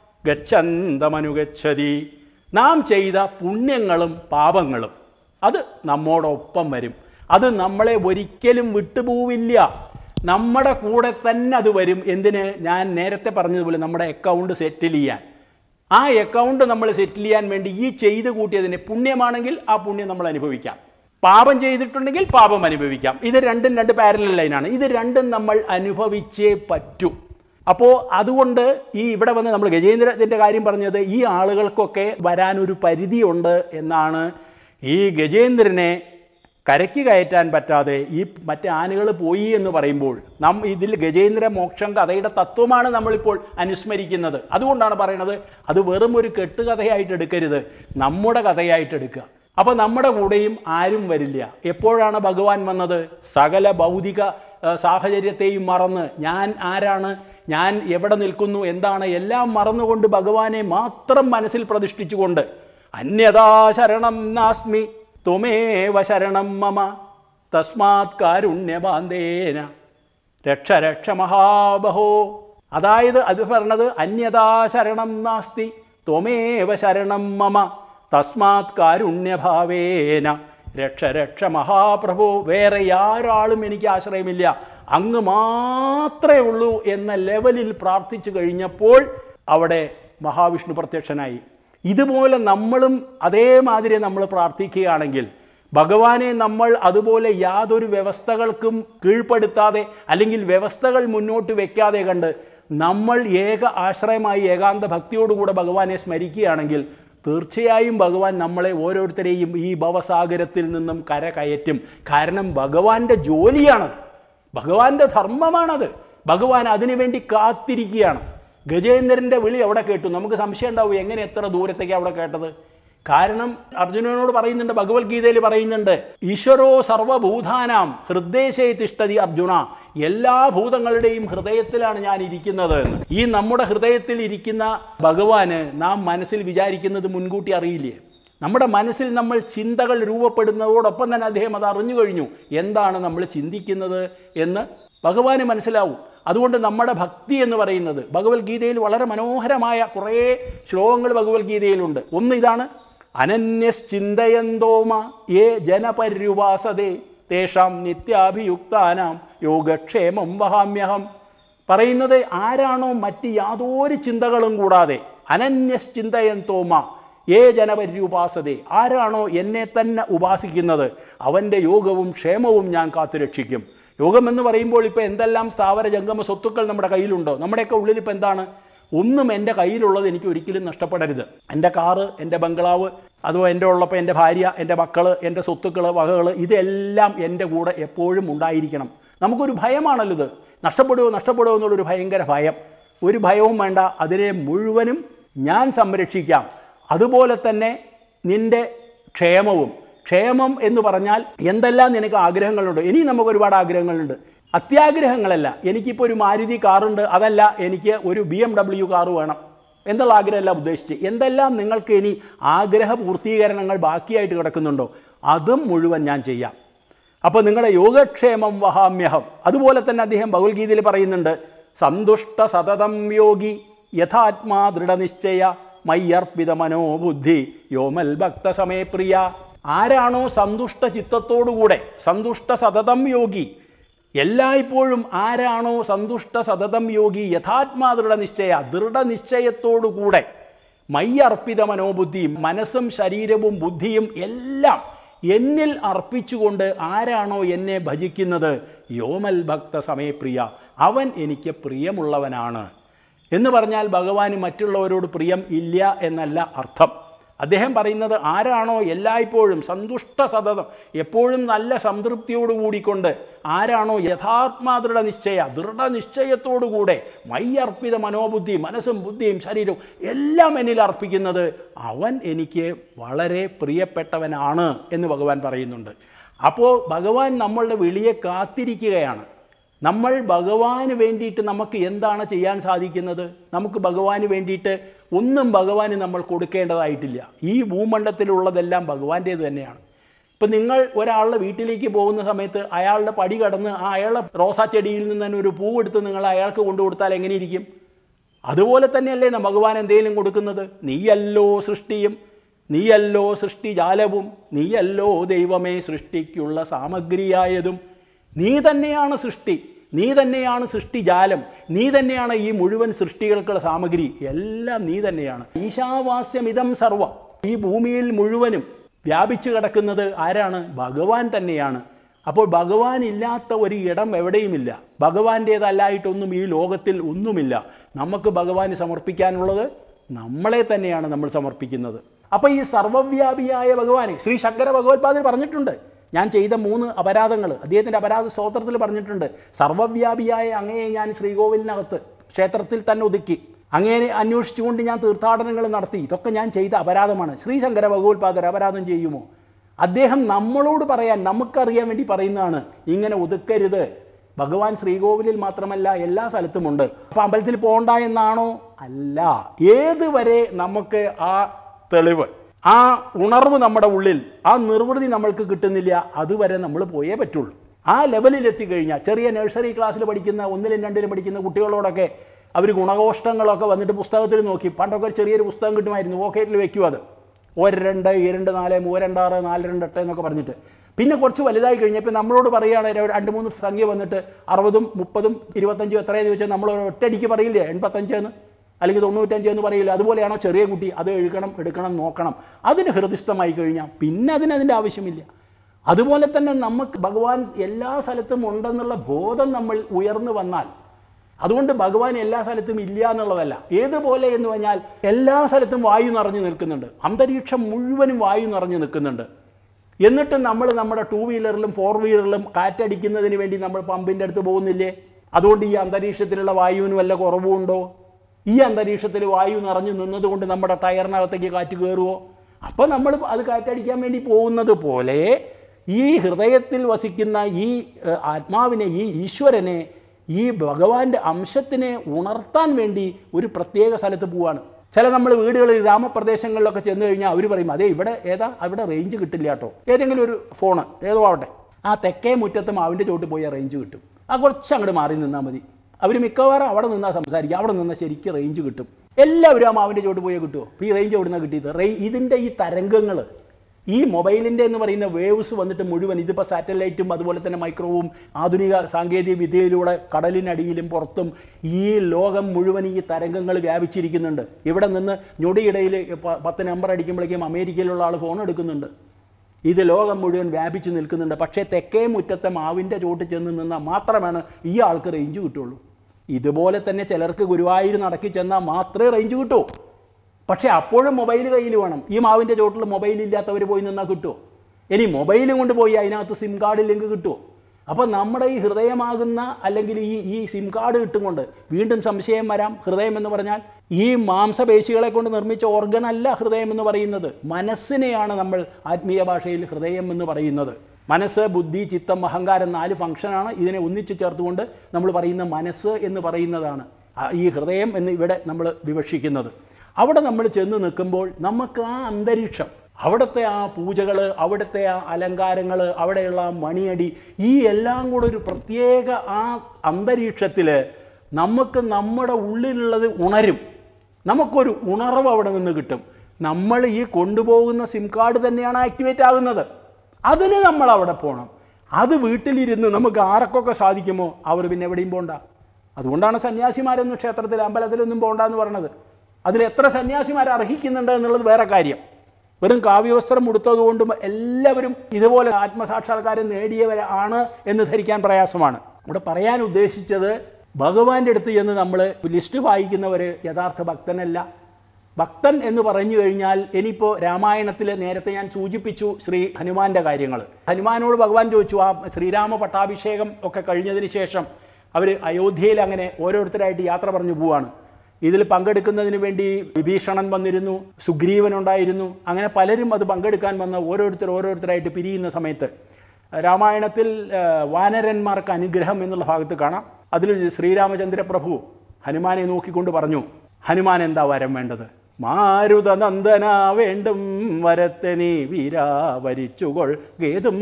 ഗച്ഛന്തമനുഗച്ഛതി നാം ചെയ്ത പുണ്യങ്ങളും പാപങ്ങളും അത് നമ്മോടൊപ്പം വരും അത് നമ്മളെ ഒരിക്കലും വിട്ടുപോവില്ല നമ്മുടെ കൂടെ തന്നെ അത് വരും എന്തിന് ഞാൻ നേരത്തെ പറഞ്ഞതുപോലെ നമ്മുടെ അക്കൗണ്ട് സെറ്റിൽ ചെയ്യാൻ ആ അക്കൗണ്ട് നമ്മൾ സെറ്റിൽ ചെയ്യാൻ വേണ്ടി ഈ ചെയ്ത് കൂട്ടിയതിന് പുണ്യമാണെങ്കിൽ ആ പുണ്യം നമ്മൾ അനുഭവിക്കാം പാപം ചെയ്തിട്ടുണ്ടെങ്കിൽ പാപം അനുഭവിക്കാം ഇത് രണ്ടും രണ്ട് പാരലൽ ലൈനാണ് ഇത് രണ്ടും നമ്മൾ അനുഭവിച്ചേ പറ്റൂ അപ്പോൾ അതുകൊണ്ട് ഈ ഇവിടെ വന്ന് നമ്മൾ ഗജേന്ദ്രത്തിൻ്റെ കാര്യം പറഞ്ഞത് ഈ ആളുകൾക്കൊക്കെ വരാനൊരു പരിധിയുണ്ട് എന്നാണ് ഈ ഗജേന്ദ്രനെ കരയ്ക്ക് കയറ്റാൻ പറ്റാതെ ഈ മറ്റേ ആനകൾ പോയി എന്ന് പറയുമ്പോൾ നാം ഇതിൽ ഗജേന്ദ്ര മോക്ഷം കഥയുടെ തത്വമാണ് നമ്മളിപ്പോൾ അനുസ്മരിക്കുന്നത് അതുകൊണ്ടാണ് പറയുന്നത് അത് വെറും ഒരു കെട്ടുകഥയായിട്ട് എടുക്കരുത് നമ്മുടെ കഥയായിട്ട് എടുക്കുക അപ്പോൾ നമ്മുടെ കൂടെയും ആരും വരില്ല എപ്പോഴാണ് ഭഗവാൻ വന്നത് സകല ഭൗതിക ഏഹ്, സാഹചര്യത്തെയും മറന്ന് ഞാൻ ആരാണ് ഞാൻ എവിടെ നിൽക്കുന്നു എന്താണ് എല്ലാം മറന്നുകൊണ്ട് ഭഗവാനെ മാത്രം മനസ്സിൽ പ്രതിഷ്ഠിച്ചുകൊണ്ട് അന്യതാ ശരണം നാസ്മി ത്വമേവ ശരണം മമ തസ്മാത് കാരുണ്യബാന്ധേന രക്ഷ രക്ഷ മഹാബഹോ അതായത് അത് പറഞ്ഞത് അന്യതാ ശരണം നാസ്തി ത്വമേവ ശരണം മമ തസ്മാത് കാരുണ്യഭാവേന രക്ഷ രക്ഷ മഹാപ്രഭു വേറെ യാരാളും എനിക്ക് ആശ്രയമില്ല അങ്ങ് മാത്രമേ ഉള്ളൂ എന്ന ലെവലിൽ പ്രാർത്ഥിച്ചു കഴിഞ്ഞപ്പോൾ അവിടെ മഹാവിഷ്ണു പ്രത്യക്ഷനായി ഇതുപോലെ നമ്മളും അതേമാതിരി നമ്മൾ പ്രാർത്ഥിക്കുകയാണെങ്കിൽ ഭഗവാനെ നമ്മൾ അതുപോലെ യാതൊരു വ്യവസ്ഥകൾക്കും കീഴ്പ്പെടുത്താതെ അല്ലെങ്കിൽ വ്യവസ്ഥകൾ മുന്നോട്ട് വെക്കാതെ കണ്ട് നമ്മൾ ഏക ആശ്രയമായി ഏകാന്ത ഭക്തിയോടുകൂടെ ഭഗവാനെ സ്മരിക്കുകയാണെങ്കിൽ തീർച്ചയായും ഭഗവാൻ നമ്മളെ ഓരോരുത്തരെയും ഈ ഭവസാഗരത്തിൽ നിന്നും കര കയറ്റും കാരണം ഭഗവാന്റെ ജോലിയാണത് ഭഗവാന്റെ ധർമ്മമാണത് ഭഗവാൻ അതിനുവേണ്ടി കാത്തിരിക്കുകയാണ് ഗജേന്ദ്രൻ്റെ വിളി അവിടെ കേട്ടു നമുക്ക് സംശയം ഉണ്ടാവും എങ്ങനെ എത്ര ദൂരത്തേക്ക് അവിടെ കേട്ടത് കാരണം അർജുനനോട് പറയുന്നുണ്ട് ഭഗവത്ഗീതയിൽ പറയുന്നുണ്ട് ഈശ്വരോ സർവഭൂതാനാം ഹൃദയശേ തിഷ്ടതി അർജുന എല്ലാ ഭൂതങ്ങളുടെയും ഹൃദയത്തിലാണ് ഞാൻ ഇരിക്കുന്നത് എന്ന് ഈ നമ്മുടെ ഹൃദയത്തിൽ ഇരിക്കുന്ന ഭഗവാന് നാം മനസ്സിൽ വിചാരിക്കുന്നത് മുൻകൂട്ടി അറിയില്ലേ നമ്മുടെ മനസ്സിൽ നമ്മൾ ചിന്തകൾ രൂപപ്പെടുന്നതോടൊപ്പം തന്നെ അദ്ദേഹം അത് അറിഞ്ഞു കഴിഞ്ഞു എന്താണ് നമ്മൾ ചിന്തിക്കുന്നത് എന്ന് ഭഗവാന് മനസ്സിലാവും അതുകൊണ്ട് നമ്മുടെ ഭക്തി എന്ന് പറയുന്നത് ഭഗവത്ഗീതയിൽ വളരെ മനോഹരമായ കുറേ ശ്ലോകങ്ങൾ ഭഗവത്ഗീതയിലുണ്ട് ഒന്ന് ഇതാണ് അനന്യശ്ചിന്തയന്തോമ യേ ജനപര്യുവാസതേ തേഷാം നിത്യാഭിയുക്താനാം യോഗക്ഷേമം വഹാമ്യഹം പറയുന്നത് ആരാണോ മറ്റ് യാതൊരു ചിന്തകളും കൂടാതെ അനന്യശ്ചിന്തയന്തോമ ഏ ജനപര്യുപാസതേ ആരാണോ എന്നെ തന്നെ ഉപാസിക്കുന്നത് അവൻ്റെ യോഗവും ക്ഷേമവും ഞാൻ കാത്തുരക്ഷിക്കും യോഗം എന്ന് പറയുമ്പോൾ ഇപ്പോൾ എന്തെല്ലാം സ്ഥാവര ജംഗമ സ്വത്തുക്കൾ നമ്മുടെ കയ്യിലുണ്ടോ നമ്മുടെയൊക്കെ ഉള്ളിൽ ഇപ്പോൾ എന്താണ് ഒന്നും എൻ്റെ കയ്യിലുള്ളത് എനിക്ക് ഒരിക്കലും നഷ്ടപ്പെടരുത് എൻ്റെ കാറ് എൻ്റെ ബംഗ്ലാവ് അതോ എൻ്റെ ഉള്ളപ്പോൾ എൻ്റെ ഭാര്യ എൻ്റെ മക്കൾ എൻ്റെ സ്വത്തുക്കൾ വകകൾ ഇതെല്ലാം എൻ്റെ കൂടെ എപ്പോഴും ഉണ്ടായിരിക്കണം നമുക്കൊരു ഭയമാണല്ലോ ഇത് നഷ്ടപ്പെടുമോ നഷ്ടപ്പെടുമോ എന്നുള്ളൊരു ഭയങ്കര ഭയം ഒരു ഭയവും വേണ്ട അതിനെ മുഴുവനും ഞാൻ സംരക്ഷിക്കാം അതുപോലെ തന്നെ നിൻ്റെ ക്ഷേമവും ക്ഷേമം എന്ന് പറഞ്ഞാൽ എന്തെല്ലാം നിനക്ക് ആഗ്രഹങ്ങളുണ്ട് ഇനി നമുക്ക് ഒരുപാട് ആഗ്രഹങ്ങളുണ്ട് അത്യാഗ്രഹങ്ങളല്ല എനിക്കിപ്പോൾ ഒരു മാരുതി കാറുണ്ട് അതല്ല എനിക്ക് ഒരു ബി എം ഡബ്ല്യു കാറ് വേണം എന്നുള്ള ആഗ്രഹമല്ല ഉദ്ദേശിച്ച് എന്തെല്ലാം നിങ്ങൾക്ക് ഇനി ആഗ്രഹ പൂർത്തീകരണങ്ങൾ ബാക്കിയായിട്ട് കിടക്കുന്നുണ്ടോ അതും മുഴുവൻ ഞാൻ ചെയ്യാം അപ്പോൾ നിങ്ങളുടെ യോഗക്ഷേമം വഹാമ്യഹം അതുപോലെ തന്നെ അദ്ദേഹം ഭഗവത്ഗീതയിൽ പറയുന്നുണ്ട് സന്തുഷ്ട സതതം യോഗി യഥാത്മാ ദൃഢനിശ്ചയ മയ്യർപ്പിത മനോബുദ്ധി യോമൽ ഭക്തസമേ പ്രിയ ആരാണോ സന്തുഷ്ട ചിത്തത്തോടുകൂടെ സന്തുഷ്ട സതതം യോഗി എല്ലായ്പ്പോഴും ആരാണോ സന്തുഷ്ട സതതം യോഗി യഥാത്മാ ദൃഢനിശ്ചയ ദൃഢനിശ്ചയത്തോടുകൂടെ മയ്യർപ്പിത മനോബുദ്ധിയും മനസ്സും ശരീരവും ബുദ്ധിയും എല്ലാം എന്നിൽ അർപ്പിച്ചുകൊണ്ട് ആരാണോ എന്നെ ഭജിക്കുന്നത് യോമൽ ഭക്ത സമയപ്രിയ അവൻ എനിക്ക് പ്രിയമുള്ളവനാണ് എന്ന് പറഞ്ഞാൽ ഭഗവാന് മറ്റുള്ളവരോട് പ്രിയം ഇല്ല എന്നല്ല അർത്ഥം അദ്ദേഹം പറയുന്നത് ആരാണോ എല്ലായ്പ്പോഴും സന്തുഷ്ട സതതം എപ്പോഴും നല്ല സംതൃപ്തിയോട് കൂടിക്കൊണ്ട് ആരാണോ യഥാത്മാ ദൃഢനിശ്ചയ ദൃഢനിശ്ചയത്തോടുകൂടെ മയ്യർപ്പിത മനോബുദ്ധി മനസ്സും ബുദ്ധിയും ശരീരവും എല്ലാം എന്നിൽ അർപ്പിക്കുന്നത് അവൻ എനിക്ക് വളരെ പ്രിയപ്പെട്ടവനാണ് എന്ന് ഭഗവാൻ പറയുന്നുണ്ട് അപ്പോൾ ഭഗവാൻ നമ്മളുടെ വിളിയെ കാത്തിരിക്കുകയാണ് നമ്മൾ ഭഗവാന് വേണ്ടിയിട്ട് നമുക്ക് എന്താണ് ചെയ്യാൻ സാധിക്കുന്നത് നമുക്ക് ഭഗവാന് വേണ്ടിയിട്ട് ഒന്നും ഭഗവാന് നമ്മൾ കൊടുക്കേണ്ടതായിട്ടില്ല ഈ ഭൂമണ്ഡലത്തിലുള്ളതെല്ലാം ഭഗവാന്റേത് തന്നെയാണ് ഇപ്പം നിങ്ങൾ ഒരാളുടെ വീട്ടിലേക്ക് പോകുന്ന സമയത്ത് അയാളുടെ പടി കടന്ന് ആ അയാളുടെ റോസാ ചെടിയിൽ നിന്ന് തന്നെ ഒരു പൂ എടുത്ത് നിങ്ങൾ അയാൾക്ക് കൊണ്ടു കൊടുത്താൽ എങ്ങനെ ഇരിക്കും അതുപോലെ തന്നെയല്ലേ ന ഭഗവാൻ എന്തെങ്കിലും കൊടുക്കുന്നത് നീയല്ലോ സൃഷ്ടിയും നീയല്ലോ സൃഷ്ടിജാലവും നീയല്ലോ ദൈവമേ സൃഷ്ടിക്കുള്ള സാമഗ്രിയായതും നീ തന്നെയാണ് സൃഷ്ടി നീ തന്നെയാണ് സൃഷ്ടിജാലം നീ തന്നെയാണ് ഈ മുഴുവൻ സൃഷ്ടികൾക്കുള്ള സാമഗ്രി എല്ലാം നീ തന്നെയാണ് ഈശാവാസ്യമിതം സർവം ഈ ഭൂമിയിൽ മുഴുവനും വ്യാപിച്ചു കിടക്കുന്നത് ആരാണ് ഭഗവാൻ തന്നെയാണ് അപ്പോൾ ഭഗവാൻ ഇല്ലാത്ത ഒരു ഇടം എവിടെയുമില്ല ഭഗവാന്റേതല്ലായിട്ടൊന്നും ഈ ലോകത്തിൽ ഒന്നുമില്ല നമുക്ക് ഭഗവാന് സമർപ്പിക്കാനുള്ളത് നമ്മളെ തന്നെയാണ് നമ്മൾ സമർപ്പിക്കുന്നത് അപ്പോൾ ഈ സർവ്വവ്യാപിയായ ഭഗവാനെ ശ്രീ ശങ്കര ഭഗവത്പാദൻ പറഞ്ഞിട്ടുണ്ട് ഞാൻ ചെയ്ത മൂന്ന് അപരാധങ്ങൾ അദ്ദേഹത്തിൻ്റെ അപരാധ സ്തോത്രത്തിൽ പറഞ്ഞിട്ടുണ്ട് സർവ്വവ്യാപിയായ അങ്ങയെ ഞാൻ ശ്രീകോവിലിനകത്ത് ക്ഷേത്രത്തിൽ തന്നെ ഒതുക്കി അങ്ങേനെ അന്വേഷിച്ചുകൊണ്ട് ഞാൻ തീർത്ഥാടനങ്ങൾ നടത്തി ഇതൊക്കെ ഞാൻ ചെയ്ത അപരാധമാണ് ശ്രീശങ്കര ഭഗവത്പാദർ അപരാധം ചെയ്യുമോ അദ്ദേഹം നമ്മളോട് പറയാൻ നമുക്കറിയാൻ വേണ്ടി പറയുന്നതാണ് ഇങ്ങനെ ഒതുക്കരുത് ഭഗവാൻ ശ്രീകോവിലിൽ മാത്രമല്ല എല്ലാ സ്ഥലത്തുമുണ്ട് അപ്പം അമ്പലത്തിൽ പോകണ്ട എന്നാണോ അല്ല ഏതുവരെ നമുക്ക് ആ തെളിവ് ആ ഉണർവ് നമ്മുടെ ഉള്ളിൽ ആ നിർവൃതി നമ്മൾക്ക് കിട്ടുന്നില്ല അതുവരെ നമ്മൾ പോയേ പറ്റുള്ളൂ ആ ലെവലിൽ എത്തിക്കഴിഞ്ഞാൽ ചെറിയ നഴ്സറി ക്ലാസ്സിൽ പഠിക്കുന്ന ഒന്നിലും രണ്ടിലും പഠിക്കുന്ന കുട്ടികളോടൊക്കെ അവർ ഗുണഘോഷ്ടങ്ങളൊക്കെ വന്നിട്ട് പുസ്തകത്തിൽ നോക്കി പണ്ടൊക്കെ ഒരു ചെറിയൊരു പുസ്തകം കിട്ടുമായിരുന്നു പോക്കറ്റിൽ വെക്കും അത് ഒരു രണ്ട് രണ്ട് നാല് മൂരണ്ടാറ് നാല് രണ്ട് എട്ട് എന്നൊക്കെ പറഞ്ഞിട്ട് പിന്നെ കുറച്ച് വലുതായി കഴിഞ്ഞപ്പോൾ നമ്മളോട് പറയുകയാണെങ്കിൽ ഒരു രണ്ട് മൂന്ന് സംഖ്യ വന്നിട്ട് അറുപതും മുപ്പതും ഇരുപത്തഞ്ചും എത്രയെന്ന് ചോദിച്ചാൽ നമ്മൾ ഒറ്റയടിക്ക് പറയില്ലേ എൺപത്തഞ്ച് എന്ന് അല്ലെങ്കിൽ തൊണ്ണൂറ്റഞ്ച് എന്ന് പറയില്ല അതുപോലെയാണോ ചെറിയ കുട്ടി അത് എഴുക്കണം എടുക്കണം നോക്കണം അതിന് ഹൃദയസ്ഥമായി കഴിഞ്ഞാൽ പിന്നെ അതിന് അതിൻ്റെ ആവശ്യമില്ല അതുപോലെ തന്നെ നമുക്ക് ഭഗവാൻ എല്ലാ സ്ഥലത്തും ഉണ്ടെന്നുള്ള ബോധം നമ്മൾ ഉയർന്നു വന്നാൽ അതുകൊണ്ട് ഭഗവാൻ എല്ലാ സ്ഥലത്തും ഇല്ല എന്നുള്ളതല്ല ഏതുപോലെ എന്ന് പറഞ്ഞാൽ എല്ലാ സ്ഥലത്തും വായു നിറഞ്ഞു നിൽക്കുന്നുണ്ട് അന്തരീക്ഷം മുഴുവനും വായു നിറഞ്ഞു നിൽക്കുന്നുണ്ട് എന്നിട്ട് നമ്മൾ നമ്മുടെ ടൂ വീലറിലും ഫോർ വീലറിലും കാറ്റടിക്കുന്നതിന് വേണ്ടി നമ്മൾ പമ്പിൻ്റെ അടുത്ത് പോകുന്നില്ലേ അതുകൊണ്ട് ഈ അന്തരീക്ഷത്തിലുള്ള വായുവിന് വല്ല കുറവുണ്ടോ ഈ അന്തരീക്ഷത്തിൽ വായു നിറഞ്ഞു നിന്നതുകൊണ്ട് നമ്മുടെ ടയറിനകത്തേക്ക് കാറ്റ് കയറുമോ അപ്പോൾ നമ്മൾ അത് കാറ്റടിക്കാൻ വേണ്ടി പോകുന്നത് പോലെ ഈ ഹൃദയത്തിൽ വസിക്കുന്ന ഈ ഏഹ്, ആത്മാവിനെ ഈ ഈശ്വരനെ ഈ ഭഗവാന്റെ അംശത്തിനെ ഉണർത്താൻ വേണ്ടി ഒരു പ്രത്യേക സ്ഥലത്ത് പോവാണ് ചില നമ്മൾ വീടുകളിൽ ഗ്രാമപ്രദേശങ്ങളിലൊക്കെ ചെന്ന് കഴിഞ്ഞാൽ അവർ പറയും അതേ ഇവിടെ ഏതാ അവിടെ റേഞ്ച് കിട്ടില്ല കേട്ടോ ഏതെങ്കിലും ഒരു ഫോണ് ഏതോ ആവട്ടെ ആ തെക്കേ മുറ്റത്ത് മാവിൻ്റെ ചോട്ട് പോയി റേഞ്ച് കിട്ടും ആ കുറച്ച് അങ്ങോട്ട് മാറി നിന്നാൽ മതി അവർ മിക്കവാറും അവിടെ നിന്നാൽ സംസാരിക്കുക അവിടെ നിന്നാൽ ശരിക്കും റേഞ്ച് കിട്ടും എല്ലാവരും ആ മാവിൻ്റെ ചോട്ട് പോയാൽ കിട്ടുമോ അപ്പോൾ ഈ റേഞ്ച് എവിടെ നിന്നാണ് കിട്ടിയത് റേ ഇതിൻ്റെ ഈ തരംഗങ്ങൾ ഈ മൊബൈലിൻ്റെ എന്ന് പറയുന്ന വേവ്സ് വന്നിട്ട് മുഴുവൻ ഇതിപ്പോൾ സാറ്റലൈറ്റും അതുപോലെ തന്നെ മൈക്രോവും ആധുനിക സാങ്കേതിക വിദ്യയിലൂടെ കടലിനടിയിലും പുറത്തും ഈ ലോകം മുഴുവൻ ഈ തരംഗങ്ങൾ വ്യാപിച്ചിരിക്കുന്നുണ്ട് ഇവിടെ നിന്ന് ഞൊടിയിടയിൽ പ- പത്ത് നമ്പർ അടിക്കുമ്പോഴേക്കും അമേരിക്കയിലുള്ള ആൾ ഫോൺ എടുക്കുന്നുണ്ട് ഇത് ലോകം മുഴുവൻ വ്യാപിച്ചു നിൽക്കുന്നുണ്ട് പക്ഷേ തെക്കേ മുറ്റത്തെ മാവിൻ്റെ ചോട്ടിൽ ചെന്ന് നിന്നാൽ മാത്രമാണ് ഈ ആൾക്ക് റേഞ്ച് കിട്ടുള്ളൂ ഇതുപോലെ തന്നെ ചിലർക്ക് ഗുരുവായൂർ നടക്കി ചെന്നാൽ മാത്രമേ റേഞ്ച് കിട്ടൂ പക്ഷേ അപ്പോഴും മൊബൈൽ കയ്യിൽ വേണം ഈ മാവിൻ്റെ ചോട്ടിൽ മൊബൈൽ ഇല്ലാത്തവർ പോയി നിന്നാൽ കിട്ടുമോ ഇനി മൊബൈലും കൊണ്ട് പോയി അതിനകത്ത് സിം കാർഡ് ലിങ്ക് കിട്ടുമോ അപ്പോൾ നമ്മുടെ ഈ ഹൃദയമാകുന്ന അല്ലെങ്കിൽ ഈ ഈ സിം കാർഡ് കിട്ടുകൊണ്ട് വീണ്ടും സംശയം വരാം ഹൃദയം എന്ന് പറഞ്ഞാൽ ഈ മാംസപേശികളെ കൊണ്ട് നിർമ്മിച്ച ഓർഗൻ അല്ല ഹൃദയം എന്ന് പറയുന്നത് മനസ്സിനെയാണ് നമ്മൾ ആത്മീയ ഭാഷയിൽ ഹൃദയം എന്ന് പറയുന്നത് മനസ്സ് ബുദ്ധി ചിത്തം അഹങ്കാരം നാല് ഫംഗ്ഷനാണ് ഇതിനെ ഒന്നിച്ചു ചേർത്തുകൊണ്ട് നമ്മൾ പറയുന്ന മനസ്സ് എന്ന് പറയുന്നതാണ് ആ ഈ ഹൃദയം എന്ന് ഇവിടെ നമ്മൾ വിവക്ഷിക്കുന്നത് അവിടെ നമ്മൾ ചെന്ന് നിൽക്കുമ്പോൾ നമുക്ക് ആ അന്തരീക്ഷം അവിടുത്തെ ആ പൂജകൾ അവിടുത്തെ ആ അലങ്കാരങ്ങൾ അവിടെയുള്ള ആ മണിയടി ഈ എല്ലാം കൂടെ ഒരു പ്രത്യേക ആ അന്തരീക്ഷത്തിൽ നമുക്ക് നമ്മുടെ ഉള്ളിലുള്ളത് ഉണരും നമുക്കൊരു ഉണർവ് അവിടെ നിന്ന് കിട്ടും നമ്മൾ ഈ കൊണ്ടുപോകുന്ന സിം കാർഡ് തന്നെയാണ് ആക്ടിവേറ്റ് ആകുന്നത് അതിന് നമ്മൾ അവിടെ പോകണം അത് വീട്ടിലിരുന്ന് നമുക്ക് ആർക്കൊക്കെ സാധിക്കുമോ അവർ പിന്നെ എവിടെയും പോണ്ട അതുകൊണ്ടാണ് സന്യാസിമാരൊന്നും ക്ഷേത്രത്തിൽ അമ്പലത്തിലൊന്നും പോകണ്ട എന്ന് പറയണത് അതിൽ എത്ര സന്യാസിമാർ അർഹിക്കുന്നുണ്ട് എന്നുള്ളത് വേറെ കാര്യം വെറും കാവ്യവസ്ത്രം ഉടുത്തതുകൊണ്ടും എല്ലാവരും ഇതുപോലെ ആത്മസാക്ഷാത്കാരം നേടിയവരാണ് എന്ന് ധരിക്കാൻ പ്രയാസമാണ് ഇവിടെ പറയാൻ ഉദ്ദേശിച്ചത് ഭഗവാന്റെ അടുത്ത് ചെന്ന് നമ്മൾ ലിസ്റ്റ് വായിക്കുന്നവർ യഥാർത്ഥ ഭക്തനല്ല ഭക്തൻ എന്ന് പറഞ്ഞു കഴിഞ്ഞാൽ ഇനിയിപ്പോൾ രാമായണത്തിൽ നേരത്തെ ഞാൻ സൂചിപ്പിച്ചു ശ്രീ ഹനുമാന്റെ കാര്യങ്ങൾ ഹനുമാനോട് ഭഗവാൻ ചോദിച്ചു ആ ശ്രീരാമ പട്ടാഭിഷേകം ഒക്കെ കഴിഞ്ഞതിന് ശേഷം അവർ അയോധ്യയിൽ അങ്ങനെ ഓരോരുത്തരായിട്ട് യാത്ര പറഞ്ഞു പോവാണ് ഇതിൽ പങ്കെടുക്കുന്നതിന് വേണ്ടി വിഭീഷണൻ വന്നിരുന്നു സുഗ്രീവൻ ഉണ്ടായിരുന്നു അങ്ങനെ പലരും അത് പങ്കെടുക്കാൻ വന്ന ഓരോരുത്തർ ഓരോരുത്തരായിട്ട് പിരിയുന്ന സമയത്ത് രാമായണത്തിൽ ആ, വാനരന്മാർക്ക് അനുഗ്രഹം എന്നുള്ള ഭാഗത്ത് കാണാം അതിൽ ശ്രീരാമചന്ദ്ര പ്രഭു ഹനുമാനെ നോക്കിക്കൊണ്ട് പറഞ്ഞു ഹനുമാൻ എന്താ വരം വേണ്ടത് മാരുത നന്ദന വേണ്ടും വരത്തെ നീ വീരാ വരിച്ചുകൊൾ ഗേതും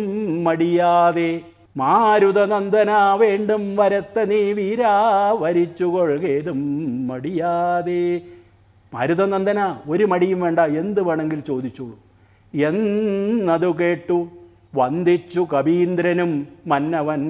മടിയാതെ മാരുത നന്ദന വേണ്ടും വരത്തെ നീ വീരാ വരിച്ചുകൊൾ ഗേതും മടിയാതെ മാരുതനന്ദന ഒരു മടിയും വേണ്ട എന്ത് വേണമെങ്കിൽ ചോദിച്ചോളൂ എന്നതു കേട്ടു വന്ദിച്ചു കവീന്ദ്രനും മന്നവൻ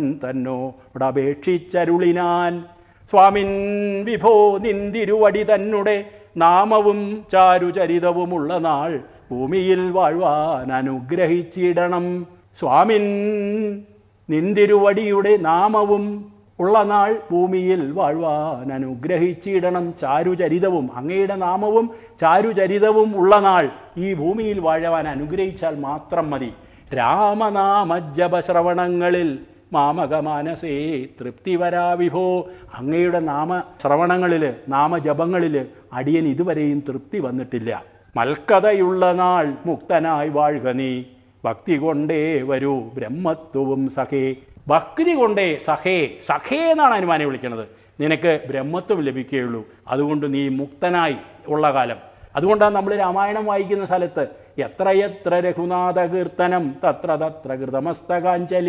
തന്നോടപേക്ഷിച്ചരുളിനാൻ സ്വാമിൻ വിഭോ നിന്തിരുവടി തന്നെ നാമവും ചാരുചരിതവുമുള്ള നാൾ ഭൂമിയിൽ വാഴ്വാൻ അനുഗ്രഹിച്ചിടണം സ്വാമിൻ നിന്തിരുവടിയുടെ നാമവും ഉള്ള നാൾ ഭൂമിയിൽ വാഴ്വാൻ അനുഗ്രഹിച്ചിടണം ചാരുചരിതവും അങ്ങയുടെ നാമവും ചാരുചരിതവും ഉള്ള നാൾ ഈ ഭൂമിയിൽ വാഴവാൻ അനുഗ്രഹിച്ചാൽ മാത്രം മതി രാമനാമജപശ്രവണങ്ങളിൽ മാമകമാനസേ തൃപ്തി വരാ വിഭോ അങ്ങയുടെ നാമ ശ്രവണങ്ങളിൽ നാമജപങ്ങളിൽ അടിയൻ ഇതുവരെയും തൃപ്തി വന്നിട്ടില്ല മൽക്കഥയുള്ള നാൾ മുക്തനായി വാഴുക നീ ഭക്തി കൊണ്ടേ വരൂ ബ്രഹ്മത്വവും സഖേ ഭക്തി കൊണ്ടേ സഖേ സഖേ എന്നാണ് ഹനുമാനെ വിളിക്കുന്നത് നിനക്ക് ബ്രഹ്മത്വം ലഭിക്കുകയുള്ളൂ അതുകൊണ്ട് നീ മുക്തനായി ഉള്ള കാലം അതുകൊണ്ടാണ് നമ്മൾ രാമായണം വായിക്കുന്ന സ്ഥലത്ത് എത്ര എത്ര രഘുനാഥ കീർത്തനം തത്ര തത്ര കൃതമസ്തകാഞ്ജലിയും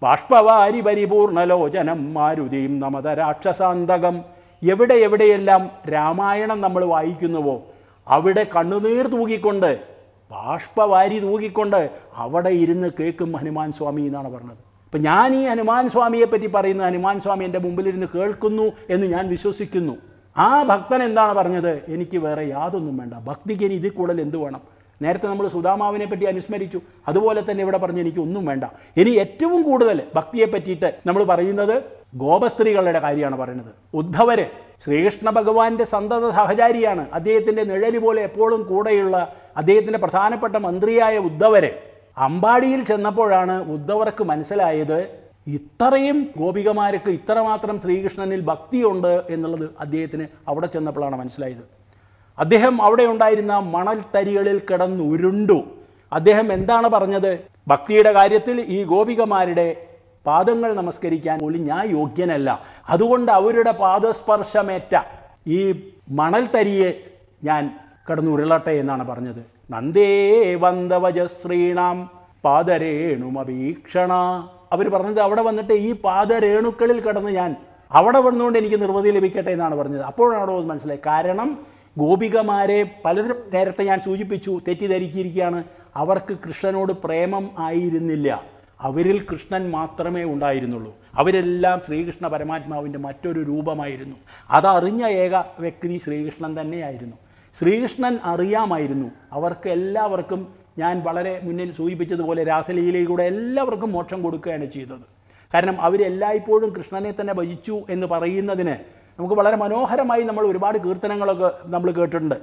ബാഷ്പവാരി പരിപൂർണലോചനം മാരുതിയും നമത രാക്ഷസാന്തകം എവിടെ എവിടെയെല്ലാം രാമായണം നമ്മൾ വായിക്കുന്നുവോ അവിടെ കണ്ണുനീർ തൂകിക്കൊണ്ട് ബാഷ്പവാരി തൂകിക്കൊണ്ട് അവിടെ ഇരുന്ന് കേൾക്കും ഹനുമാൻ സ്വാമി എന്നാണ് പറഞ്ഞത് അപ്പം ഞാൻ ഈ ഹനുമാൻ സ്വാമിയെ പറ്റി പറയുന്ന ഹനുമാൻ സ്വാമി എൻ്റെ മുമ്പിലിരുന്ന് കേൾക്കുന്നു എന്ന് ഞാൻ വിശ്വസിക്കുന്നു ആ ഭക്തൻ എന്താണ് പറഞ്ഞത് എനിക്ക് വേറെ യാതൊന്നും വേണ്ട ഭക്തിക്ക് ഇനി ഇതിൽ കൂടുതൽ എന്ത് വേണം നേരത്തെ നമ്മൾ സുധാമാവിനെ പറ്റി അനുസ്മരിച്ചു അതുപോലെ തന്നെ ഇവിടെ പറഞ്ഞു എനിക്ക് ഒന്നും വേണ്ട ഇനി ഏറ്റവും കൂടുതൽ ഭക്തിയെ പറ്റിയിട്ട് നമ്മൾ പറയുന്നത് ഗോപസ്ത്രീകളുടെ കാര്യമാണ് പറയുന്നത് ഉദ്ധവര് ശ്രീകൃഷ്ണ ഭഗവാന്റെ സന്തത സഹചാരിയാണ് അദ്ദേഹത്തിൻ്റെ നിഴല് പോലെ എപ്പോഴും കൂടെയുള്ള അദ്ദേഹത്തിൻ്റെ പ്രധാനപ്പെട്ട മന്ത്രിയായ ഉദ്ധവര് അമ്പാടിയിൽ ചെന്നപ്പോഴാണ് ഉദ്ധവർക്ക് മനസ്സിലായത് ഇത്രയും ഗോപികമാർക്ക് ഇത്രമാത്രം ശ്രീകൃഷ്ണനിൽ ഭക്തിയുണ്ട് എന്നുള്ളത് അദ്ദേഹത്തിന് അവിടെ ചെന്നപ്പോഴാണ് മനസ്സിലായത് അദ്ദേഹം അവിടെ ഉണ്ടായിരുന്ന മണൽത്തരികളിൽ കിടന്ന് ഉരുണ്ടു അദ്ദേഹം എന്താണ് പറഞ്ഞത് ഭക്തിയുടെ കാര്യത്തിൽ ഈ ഗോപികമാരുടെ പാദങ്ങൾ നമസ്കരിക്കാൻ പോലും ഞാൻ യോഗ്യനല്ല അതുകൊണ്ട് അവരുടെ പാദസ്പർശമേറ്റ ഈ മണൽത്തരിയെ ഞാൻ കടന്നുരുളട്ടെ എന്നാണ് പറഞ്ഞത് നന്ദേ വന്ദവജശ്രീണാം പാദരേണുമഭീക്ഷണ അവർ പറഞ്ഞത് അവിടെ വന്നിട്ട് ഈ പാദരേണുക്കളിൽ കിടന്ന് ഞാൻ അവിടെ വന്നുകൊണ്ട് എനിക്ക് നിർവൃതി ലഭിക്കട്ടെ എന്നാണ് പറഞ്ഞത് അപ്പോഴാണോ അത് മനസ്സിലായി കാരണം ഗോപികമാരെ പലരും നേരത്തെ ഞാൻ സൂചിപ്പിച്ചു തെറ്റിദ്ധരിക്കിയിരിക്കുകയാണ് അവർക്ക് കൃഷ്ണനോട് പ്രേമം ആയിരുന്നില്ല അവരിൽ കൃഷ്ണൻ മാത്രമേ ഉണ്ടായിരുന്നുള്ളൂ അവരെല്ലാം ശ്രീകൃഷ്ണ പരമാത്മാവിൻ്റെ മറ്റൊരു രൂപമായിരുന്നു അതറിഞ്ഞ ഏക വ്യക്തി ശ്രീകൃഷ്ണൻ തന്നെയായിരുന്നു ശ്രീകൃഷ്ണൻ അറിയാമായിരുന്നു അവർക്ക് എല്ലാവർക്കും ഞാൻ വളരെ മുന്നിൽ സൂചിപ്പിച്ചതുപോലെ രാസലീലയിലൂടെ എല്ലാവർക്കും മോക്ഷം കൊടുക്കുകയാണ് ചെയ്തത് കാരണം അവരെല്ലായ്പ്പോഴും കൃഷ്ണനെ തന്നെ ഭജിച്ചു എന്ന് പറയുന്നതിന് നമുക്ക് വളരെ മനോഹരമായി നമ്മൾ ഒരുപാട് കീർത്തനങ്ങളൊക്കെ നമ്മൾ കേട്ടിട്ടുണ്ട്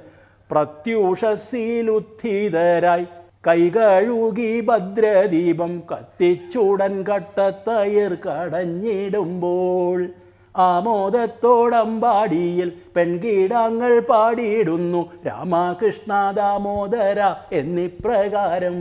പ്രത്യൂഷശീലുത്ഥിതരായി കൈകഴുകി ഭദ്രദീപം കത്തിച്ചൂടൻ കട്ടത്തയർ കടഞ്ഞിടുമ്പോൾ ആമോദത്തോടമ്പാടിയിൽ പെൺകീടാങ്ങൾ പാടിയിടുന്നു രാമകൃഷ്ണ ദാമോദര എന്നിപ്രകാരം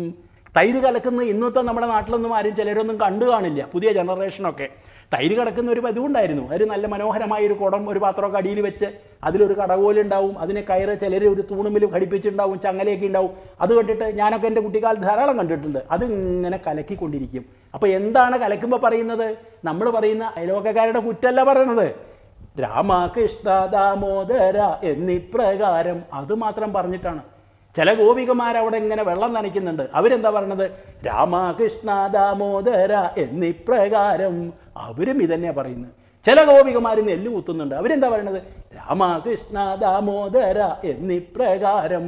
തൈര് കലക്കുന്ന ഇന്നത്തെ നമ്മുടെ നാട്ടിലൊന്നും ആരും ചിലരൊന്നും കണ്ടു കാണില്ല പുതിയ ജനറേഷനൊക്കെ തൈര് കിടക്കുന്ന ഒരു പതിവുണ്ടായിരുന്നു ഒരു നല്ല മനോഹരമായ ഒരു കുടം ഒരു പാത്രമൊക്കെ അടിയിൽ വെച്ച് അതിലൊരു കടകോലുണ്ടാവും അതിനെ കയറ് ചിലർ ഒരു തൂണുമിൽ ഘടിപ്പിച്ചിട്ടുണ്ടാവും ചങ്ങലയൊക്കെ ഉണ്ടാവും അത് കണ്ടിട്ട് ഞാനൊക്കെ എൻ്റെ കുട്ടിക്കാലത്ത് ധാരാളം കണ്ടിട്ടുണ്ട് അത് ഇങ്ങനെ കലക്കിക്കൊണ്ടിരിക്കും അപ്പോൾ എന്താണ് കലക്കുമ്പോൾ പറയുന്നത് നമ്മൾ പറയുന്ന അയലോക്കക്കാരുടെ കുറ്റല്ല പറയണത് രാമകൃഷ്ണ ദാമോദര എന്നിപ്രകാരം അത് മാത്രം പറഞ്ഞിട്ടാണ് ചില ഗോപികമാർ അവിടെ ഇങ്ങനെ വെള്ളം നനയ്ക്കുന്നുണ്ട് അവരെന്താ പറയണത് രാമകൃഷ്ണ ദാമോദര എന്നിപ്രകാരം അവരും ഇതന്നെയാണ് പറയുന്നത് ചില ഗോപികമാർ നെല്ല് കുത്തുന്നുണ്ട് അവരെന്താ പറയണത് രാമകൃഷ്ണ ദാമോദര എന്നിപ്രകാരം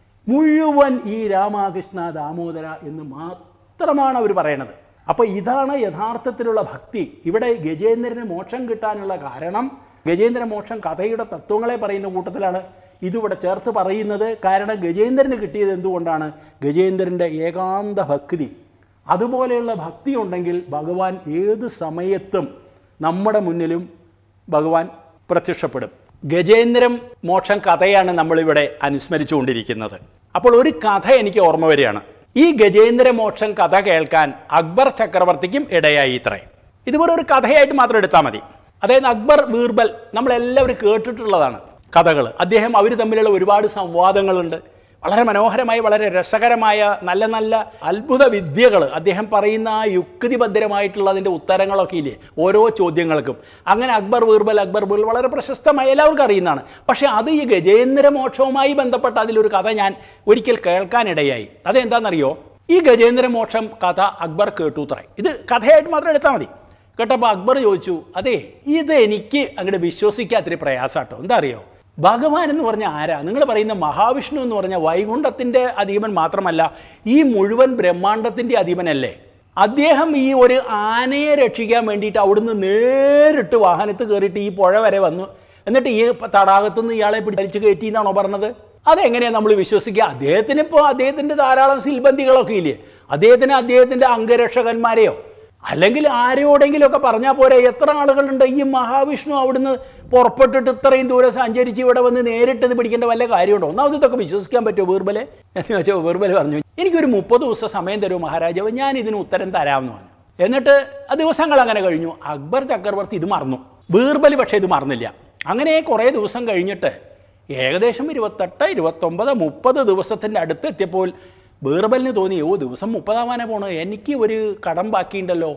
മുഴുവൻ ഈ രാമകൃഷ്ണ ദാമോദര എന്ന് മാത്രമാണ് അവർ പറയണത് അപ്പോൾ ഇതാണ് യഥാർത്ഥത്തിലുള്ള ഭക്തി ഇവിടെ ഗജേന്ദ്രന് മോക്ഷം കിട്ടാനുള്ള കാരണം ഗജേന്ദ്ര മോക്ഷം കഥയുടെ തത്വങ്ങളെ പറയുന്ന കൂട്ടത്തിലാണ് ഇതിവിടെ ചേർത്ത് പറയുന്നത് കാരണം ഗജേന്ദ്രന് കിട്ടിയത് എന്തുകൊണ്ടാണ് ഗജേന്ദ്രൻ്റെ ഏകാന്ത ഭക്തി അതുപോലെയുള്ള ഭക്തി ഉണ്ടെങ്കിൽ ഭഗവാൻ ഏത് സമയത്തും നമ്മുടെ മുന്നിലും ഭഗവാൻ പ്രത്യക്ഷപ്പെടും ഗജേന്ദ്രം മോക്ഷം കഥയാണ് നമ്മളിവിടെ അനുസ്മരിച്ചുകൊണ്ടിരിക്കുന്നത് അപ്പോൾ ഒരു കഥ എനിക്ക് ഓർമ്മ വരികയാണ് ഈ ഗജേന്ദ്ര മോക്ഷം കഥ കേൾക്കാൻ അക്ബർ ചക്രവർത്തിക്കും ഇടയായി ഇത്രേ ഇതുപോലെ ഒരു കഥയായിട്ട് മാത്രം എടുത്താൽ മതി അതായത് അക്ബർ ബീർബൽ നമ്മളെല്ലാവരും കേട്ടിട്ടുള്ളതാണ് കഥകൾ അദ്ദേഹം അവർ തമ്മിലുള്ള ഒരുപാട് സംവാദങ്ങളുണ്ട് വളരെ മനോഹരമായി വളരെ രസകരമായ നല്ല നല്ല അത്ഭുത വിദ്യകൾ അദ്ദേഹം പറയുന്ന ആ യുക്തിഭദ്രമായിട്ടുള്ള അതിൻ്റെ ഉത്തരങ്ങളൊക്കെ ഇല്ലേ ഓരോ ചോദ്യങ്ങൾക്കും അങ്ങനെ അക്ബർ ബീർബൽ അക്ബർ ബീർബൽ വളരെ പ്രശസ്തമായ എല്ലാവർക്കും അറിയുന്നതാണ് പക്ഷേ അത് ഈ ഗജേന്ദ്ര മോക്ഷവുമായി ബന്ധപ്പെട്ട അതിലൊരു കഥ ഞാൻ ഒരിക്കൽ കേൾക്കാനിടയായി അതെന്താണെന്നറിയോ ഈ ഗജേന്ദ്ര മോക്ഷം കഥ അക്ബർ കേട്ടു തറേ ഇത് കഥയായിട്ട് മാത്രം എടുത്താൽ മതി കേട്ടപ്പോൾ അക്ബർ ചോദിച്ചു അതെ ഇത് എനിക്ക് അങ്ങോട്ട് വിശ്വസിക്കാത്തൊരു പ്രയാസാട്ടോ എന്താ അറിയോ ഭഗവാൻ എന്ന് പറഞ്ഞ ആരാ നിങ്ങൾ പറയുന്ന മഹാവിഷ്ണു എന്ന് പറഞ്ഞ വൈകുണ്ഠത്തിൻ്റെ അധീപൻ മാത്രമല്ല ഈ മുഴുവൻ ബ്രഹ്മാണ്ടത്തിൻ്റെ അധീപനല്ലേ അദ്ദേഹം ഈ ഒരു ആനയെ രക്ഷിക്കാൻ വേണ്ടിയിട്ട് അവിടുന്ന് നേരിട്ട് വാഹനത്ത് കയറിയിട്ട് ഈ പുഴ വരെ വന്നു എന്നിട്ട് ഈ തടാകത്തുനിന്ന് ഇയാളെ പിടിച്ച് കയറ്റി എന്നാണോ പറഞ്ഞത് അതെങ്ങനെയാണ് നമ്മൾ വിശ്വസിക്കുക അദ്ദേഹത്തിന് ഇപ്പോൾ അദ്ദേഹത്തിൻ്റെ ധാരാളം സിൽബന്ധികളൊക്കെ ഇല്ലേ അദ്ദേഹത്തിന് അദ്ദേഹത്തിൻ്റെ അംഗരക്ഷകന്മാരെയോ അല്ലെങ്കിൽ ആരോടെങ്കിലുമൊക്കെ പറഞ്ഞാൽ പോരെ എത്ര ആളുകളുണ്ട് ഈ മഹാവിഷ്ണു അവിടുന്ന് പുറപ്പെട്ടിട്ട് ഇത്രയും ദൂരം സഞ്ചരിച്ച് ഇവിടെ വന്ന് നേരിട്ട് ഇത് പിടിക്കേണ്ട വല്ല കാര്യമുണ്ടോ ഒന്നാമത് ഇതൊക്കെ വിശ്വസിക്കാൻ പറ്റുമോ ബീർബലെ എന്ന് വെച്ചാൽ ബീർബൽ പറഞ്ഞു എനിക്കൊരു മുപ്പത് ദിവസം സമയം തരുമോ മഹാരാജാവ് ഞാൻ ഇതിന് ഉത്തരം തരാമെന്ന് പറഞ്ഞു എന്നിട്ട് ആ ദിവസങ്ങൾ അങ്ങനെ കഴിഞ്ഞു അക്ബർ ചക്രവർത്തി ഇത് മറന്നു ബീർബൽ പക്ഷേ ഇത് മറന്നില്ല അങ്ങനെ കുറേ ദിവസം കഴിഞ്ഞിട്ട് ഏകദേശം ഇരുപത്തെട്ട് ഇരുപത്തൊമ്പത് മുപ്പത് ദിവസത്തിൻ്റെ അടുത്ത് എത്തിയപ്പോൾ ബീർബലിന് തോന്നി ഓ ദിവസം മുപ്പതാവാനെ പോണ് എനിക്ക് ഒരു കടം ബാക്കിയുണ്ടല്ലോ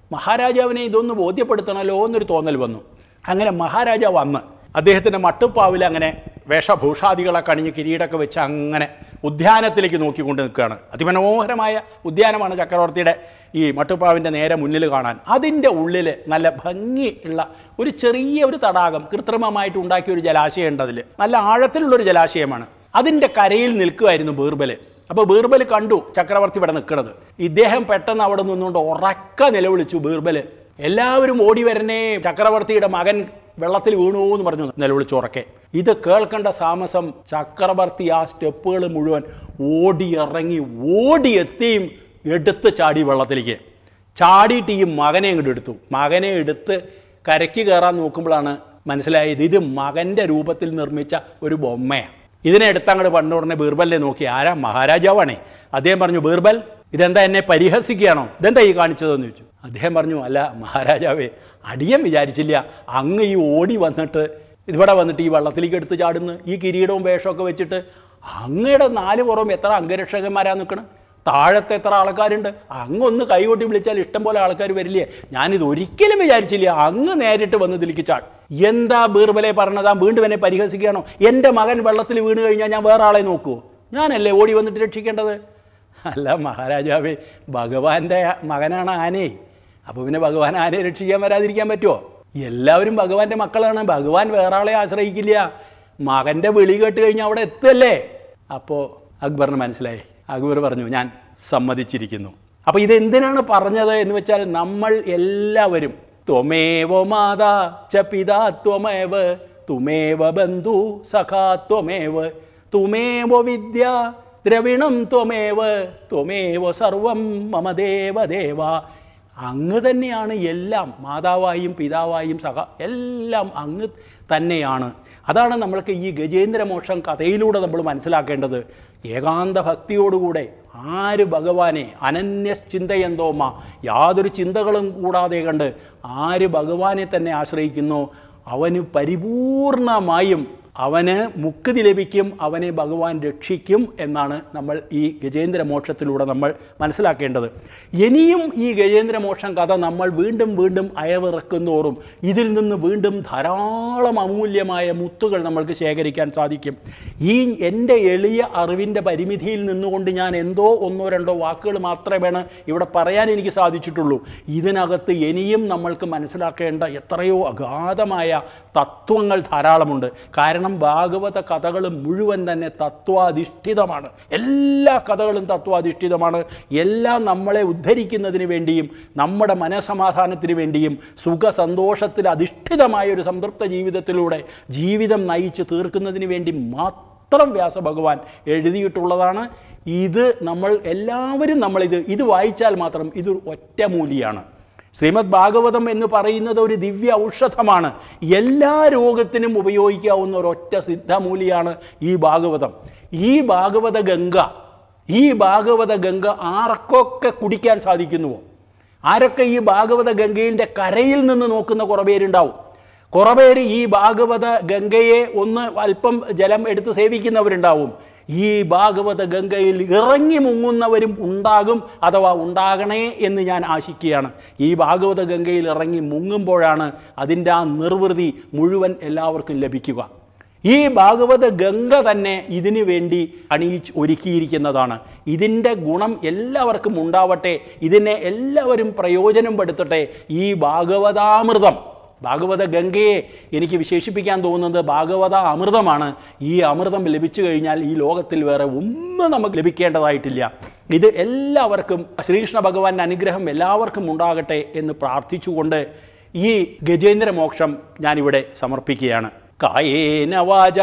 മഹാരാജാവിനെ ഇതൊന്ന് ബോധ്യപ്പെടുത്തണമല്ലോ എന്നൊരു തോന്നൽ വന്നു അങ്ങനെ മഹാരാജാവ് വന്ന് അദ്ദേഹത്തിൻ്റെ മട്ടുപ്പാവിൽ അങ്ങനെ വേഷഭൂഷാദികളൊക്കെ അണിഞ്ഞ് കിരീടമൊക്കെ വെച്ച് അങ്ങനെ ഉദ്യാനത്തിലേക്ക് നോക്കിക്കൊണ്ട് നിൽക്കുകയാണ് അതിമനോഹരമായ ഉദ്യാനമാണ് ചക്രവർത്തിയുടെ ഈ മട്ടുപ്പാവിൻ്റെ നേരെ മുന്നിൽ കാണാൻ അതിൻ്റെ ഉള്ളിൽ നല്ല ഭംഗിയുള്ള ഒരു ചെറിയ ഒരു തടാകം കൃത്രിമമായിട്ട് ഉണ്ടാക്കിയ ഒരു ജലാശയം ഉണ്ട് അതിൽ നല്ല ആഴത്തിലുള്ളൊരു ജലാശയമാണ് അതിൻ്റെ കരയിൽ നിൽക്കുമായിരുന്നു ബീർബല് അപ്പോൾ ബീർബൽ കണ്ടു ചക്രവർത്തി ഇവിടെ നിൽക്കുന്നത് ഇദ്ദേഹം പെട്ടെന്ന് അവിടെ നിന്നുകൊണ്ട് ഉറക്ക നിലവിളിച്ചു ബീർബൽ എല്ലാവരും ഓടി വരണേ ചക്രവർത്തിയുടെ മകൻ വെള്ളത്തിൽ വീണു എന്ന് പറഞ്ഞു നിലവിളിച്ചു ഉറക്കെ ഇത് കേൾക്കേണ്ട താമസം ചക്രവർത്തി ആ സ്റ്റെപ്പുകൾ മുഴുവൻ ഓടി ഇറങ്ങി ഓടി എത്തിയും എടുത്ത് ചാടി വെള്ളത്തിലേക്ക് ചാടിയിട്ട് ഈ മകനെ ഇങ്ങോട്ട് എടുത്തു മകനെ എടുത്ത് കരയ്ക്ക് കയറാൻ നോക്കുമ്പോഴാണ് മനസ്സിലായത് ഇത് മകൻ്റെ രൂപത്തിൽ നിർമ്മിച്ച ഒരു ബൊമ്മയാണ് ഇതിനെ എടുത്തങ്ങോട്ട് പണ്ട് ഉടനെ ബീർബലിനെ നോക്കി ആരാ മഹാരാജാവാണേ അദ്ദേഹം പറഞ്ഞു ബീർബൽ ഇതെന്താ എന്നെ പരിഹസിക്കുകയാണോ ഇതെന്താ ഈ കാണിച്ചതെന്ന് ചോദിച്ചു അദ്ദേഹം പറഞ്ഞു അല്ല മഹാരാജാവേ അടിയൻ വിചാരിച്ചില്ല അങ്ങ് ഈ ഓടി വന്നിട്ട് ഇവിടെ വന്നിട്ട് ഈ വെള്ളത്തിലേക്ക് എടുത്ത് ചാടുന്നു ഈ കിരീടവും വേഷമൊക്കെ വെച്ചിട്ട് അങ്ങയുടെ നാല് പുറം എത്ര അംഗരക്ഷകന്മാരാ നിൽക്കണം താഴത്തെ എത്ര ആൾക്കാരുണ്ട് അങ്ങൊന്ന് കൈകൊട്ടി വിളിച്ചാൽ ഇഷ്ടം പോലെ ആൾക്കാർ വരില്ലേ ഞാനിത് ഒരിക്കലും വിചാരിച്ചില്ല അങ്ങ് നേരിട്ട് വന്ന് ഇതിലേക്ക് ചാട് എന്താ ബീർബലെ പറഞ്ഞതാ വീണ്ടും എന്നെ പരിഹസിക്കുകയാണോ എൻ്റെ മകൻ വെള്ളത്തിൽ വീണ് കഴിഞ്ഞാൽ ഞാൻ വേറെ ആളെ നോക്കുമോ ഞാനല്ലേ ഓടി വന്നിട്ട് രക്ഷിക്കേണ്ടത് അല്ല മഹാരാജാവേ ഭഗവാന്റെ മകനാണ് ആനേ അപ്പോൾ പിന്നെ ഭഗവാൻ ആനയെ രക്ഷിക്കാൻ വരാതിരിക്കാൻ പറ്റുമോ എല്ലാവരും ഭഗവാന്റെ മക്കളാണ് ഭഗവാൻ വേറെ ആളെ ആശ്രയിക്കില്ല മകൻ്റെ വിളി കേട്ട് കഴിഞ്ഞാൽ അവിടെ എത്തല്ലേ അപ്പോൾ അക്ബറിന് മനസ്സിലായി അക്ബർ പറഞ്ഞു ഞാൻ സമ്മതിച്ചിരിക്കുന്നു അപ്പോൾ ഇതെന്തിനാണ് പറഞ്ഞത് എന്ന് വെച്ചാൽ നമ്മൾ എല്ലാവരും ത്വമേവ മാതാ ച പിതാ ത്വമേവ തുമേവ ബന്ധു സഖാ ത്വമേവ തുമേവ വിദ്യ ദ്രവിണം ത്വമേവ ത്വമേവ സർവം മമ ദേവദേവ അങ്ങ് തന്നെയാണ് എല്ലാം മാതാവായും പിതാവായും സഹ എല്ലാം അങ്ങ് തന്നെയാണ് അതാണ് നമ്മൾക്ക് ഈ ഗജേന്ദ്രമോക്ഷം കഥയിലൂടെ നമ്മൾ മനസ്സിലാക്കേണ്ടത് ഏകാന്ത ഭക്തിയോടുകൂടെ ആര് ഭഗവാനെ അനന്യശ്ചിന്തയെന്തോമ യാതൊരു ചിന്തകളും കൂടാതെ കണ്ട് ആര് ഭഗവാനെ തന്നെ ആശ്രയിക്കുന്നോ അവന് പരിപൂർണമായും അവന് മുക്തി ലഭിക്കും അവനെ ഭഗവാൻ രക്ഷിക്കും എന്നാണ് നമ്മൾ ഈ ഗജേന്ദ്ര മോക്ഷത്തിലൂടെ നമ്മൾ മനസ്സിലാക്കേണ്ടത് ഇനിയും ഈ ഗജേന്ദ്ര മോക്ഷം കഥ നമ്മൾ വീണ്ടും വീണ്ടും അയവിറക്കുന്നോറും ഇതിൽ നിന്ന് വീണ്ടും ധാരാളം അമൂല്യമായ മുത്തുകൾ നമ്മൾക്ക് ശേഖരിക്കാൻ സാധിക്കും ഈ എൻ്റെ എളിയ അറിവിൻ്റെ പരിമിതിയിൽ നിന്നുകൊണ്ട് ഞാൻ എന്തോ ഒന്നോ രണ്ടോ വാക്കുകൾ മാത്രമേ ഇവിടെ പറയാൻ എനിക്ക് സാധിച്ചിട്ടുള്ളൂ ഇതിനകത്ത് ഇനിയും നമ്മൾക്ക് മനസ്സിലാക്കേണ്ട എത്രയോ അഗാധമായ തത്വങ്ങൾ ധാരാളമുണ്ട് കാരണം ഭാഗവത കഥകൾ മുഴുവൻ തന്നെ തത്വാധിഷ്ഠിതമാണ് എല്ലാ കഥകളും തത്വാധിഷ്ഠിതമാണ് എല്ലാം നമ്മളെ ഉദ്ധരിക്കുന്നതിന് വേണ്ടിയും നമ്മുടെ മനസമാധാനത്തിന് വേണ്ടിയും സുഖ സന്തോഷത്തിൽ അധിഷ്ഠിതമായ ഒരു സംതൃപ്ത ജീവിതത്തിലൂടെ ജീവിതം നയിച്ച് തീർക്കുന്നതിന് വേണ്ടി മാത്രം വ്യാസഭഗവാൻ എഴുതിയിട്ടുള്ളതാണ് ഇത് നമ്മൾ എല്ലാവരും നമ്മളിത് ഇത് വായിച്ചാൽ മാത്രം ഇത് ഒറ്റമൂലിയാണ് ശ്രീമദ് ഭാഗവതം എന്ന് പറയുന്നത് ഒരു ദിവ്യ ഔഷധമാണ് എല്ലാ രോഗത്തിനും ഉപയോഗിക്കാവുന്ന ഒരൊറ്റ സിദ്ധമൂലിയാണ് ഈ ഭാഗവതം ഈ ഭാഗവത ഗംഗ ഈ ഭാഗവത ഗംഗ ആർക്കൊക്കെ കുടിക്കാൻ സാധിക്കുന്നുവോ ആരൊക്കെ ഈ ഭാഗവത ഗംഗയിൻ്റെ കരയിൽ നിന്ന് നോക്കുന്ന കുറേ പേരുണ്ടാവും കുറേ പേര് ഈ ഭാഗവത ഗംഗയെ ഒന്ന് അല്പം ജലം എടുത്ത് സേവിക്കുന്നവരുണ്ടാവും ഈ ഭാഗവത ഗംഗയിൽ ഇറങ്ങി മുങ്ങുന്നവരും ഉണ്ടാകും അഥവാ ഉണ്ടാകണേ എന്ന് ഞാൻ ആശിക്കുകയാണ് ഈ ഭാഗവത ഗംഗയിൽ ഇറങ്ങി മുങ്ങുമ്പോഴാണ് അതിൻ്റെ ആ നിർവൃതി മുഴുവൻ എല്ലാവർക്കും ലഭിക്കുക ഈ ഭാഗവത ഗംഗ തന്നെ ഇതിനു വേണ്ടി അണിയിച്ച് ഒരുക്കിയിരിക്കുന്നതാണ് ഇതിൻ്റെ ഗുണം എല്ലാവർക്കും ഉണ്ടാവട്ടെ ഇതിനെ എല്ലാവരും പ്രയോജനപ്പെടുത്തട്ടെ ഈ ഭാഗവതാമൃതം ഭാഗവത ഗംഗയെ എനിക്ക് വിശേഷിപ്പിക്കാൻ തോന്നുന്നത് ഭാഗവത അമൃതമാണ് ഈ അമൃതം ലഭിച്ചു കഴിഞ്ഞാൽ ഈ ലോകത്തിൽ വേറെ ഒന്നും നമുക്ക് ലഭിക്കേണ്ടതായിട്ടില്ല ഇത് എല്ലാവർക്കും ശ്രീകൃഷ്ണ ഭഗവാന്റെ അനുഗ്രഹം എല്ലാവർക്കും ഉണ്ടാകട്ടെ എന്ന് പ്രാർത്ഥിച്ചുകൊണ്ട് ഈ ഗജേന്ദ്ര മോക്ഷം ഞാനിവിടെ സമർപ്പിക്കുകയാണ് കായേന വാച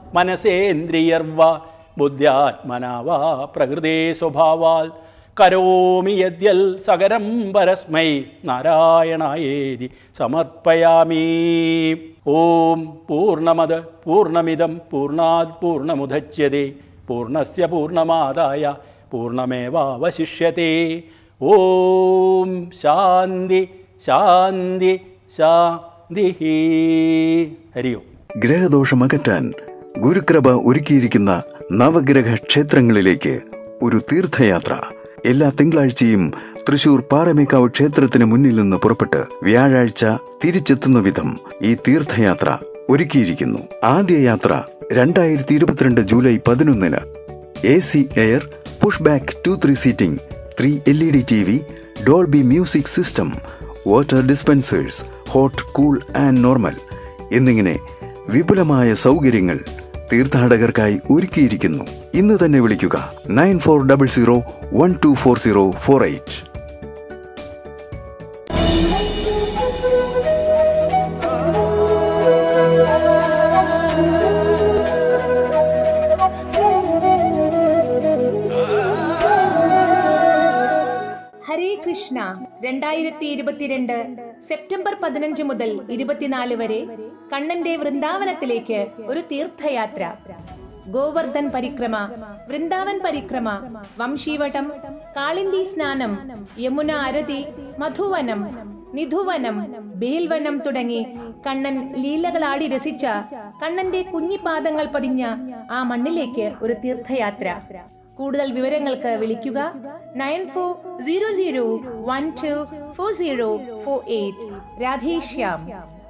മനസേന്ദ്രിയർവ ബുദ്ധ്യാത്മനാവാ പ്രകൃതേ സ്വഭാവാൽ കരോമി യദ്യൽ സകരം പരസ്മൈ നാരായണായേതി സമർപ്പയാമി ഓം പൂർണ്ണമത് പൂർണ്ണമിതം പൂർണ്ണാത് പൂർണ്ണമുദച്യത്തെ പൂർണ്ണസ്യ പൂർണ്ണമാദായ പൂർണ്ണമേവാവശിഷ്യത്തെ ഓം ശാന്തി ശാന്തി ശാന്തി ഹരിയോ ഗ്രഹദോഷമകറ്റാൻ ഗുരുകൃപ ഒരുക്കിയിരിക്കുന്ന നവഗ്രഹ ക്ഷേത്രങ്ങളിലേക്ക് ഒരു തീർത്ഥയാത്ര എല്ലാ തിങ്കളാഴ്ചയും തൃശൂർ പാറമേക്കാവ് ക്ഷേത്രത്തിന് മുന്നിൽ നിന്ന് പുറപ്പെട്ട് വ്യാഴാഴ്ച തിരിച്ചെത്തുന്ന വിധം ഈ തീർത്ഥയാത്ര ഒരുക്കിയിരിക്കുന്നു ആദ്യ യാത്ര രണ്ടായിരത്തി ഇരുപത്തിരണ്ട് ജൂലൈ പതിനൊന്നിന് A C air push back two three seating three L E D T V Dolby music system water dispensers hot cool and normal എന്നിങ്ങനെ വിപുലമായ സൗകര്യങ്ങൾ തീർത്ഥാടകർക്കായി ഒരുക്കിയിരിക്കുന്നു ഇന്ന് തന്നെ വിളിക്കുക nine four double zero one two four zero four eight Hare Krishna രണ്ടായിരത്തി ഇരുപത്തിരണ്ട് സെപ്റ്റംബർ പതിനഞ്ച് മുതൽ ഇരുപത്തിനാല് വരെ കണ്ണന്റെ വൃന്ദാവനത്തിലേക്ക് ഒരു തീർത്ഥയാത്ര ഗോവർദ്ധൻ പരിക്രമ വൃന്ദാവൻ പരിക്രമ വംശീവട്ടം കാളിന്തി സ്നാനം യമുന അരതി മധുവനം നിധുവനം ബേൽവനം തുടങ്ങി കണ്ണൻ ലീലകളാടി രസിച്ച കണ്ണന്റെ കുഞ്ഞിപ്പാദങ്ങൾ പതിഞ്ഞ ആ മണ്ണിലേക്ക് ഒരു തീർത്ഥയാത്ര കൂടുതൽ വിവരങ്ങൾക്ക് വിളിക്കുക nine four zero zero one two four zero four eight Radheshyam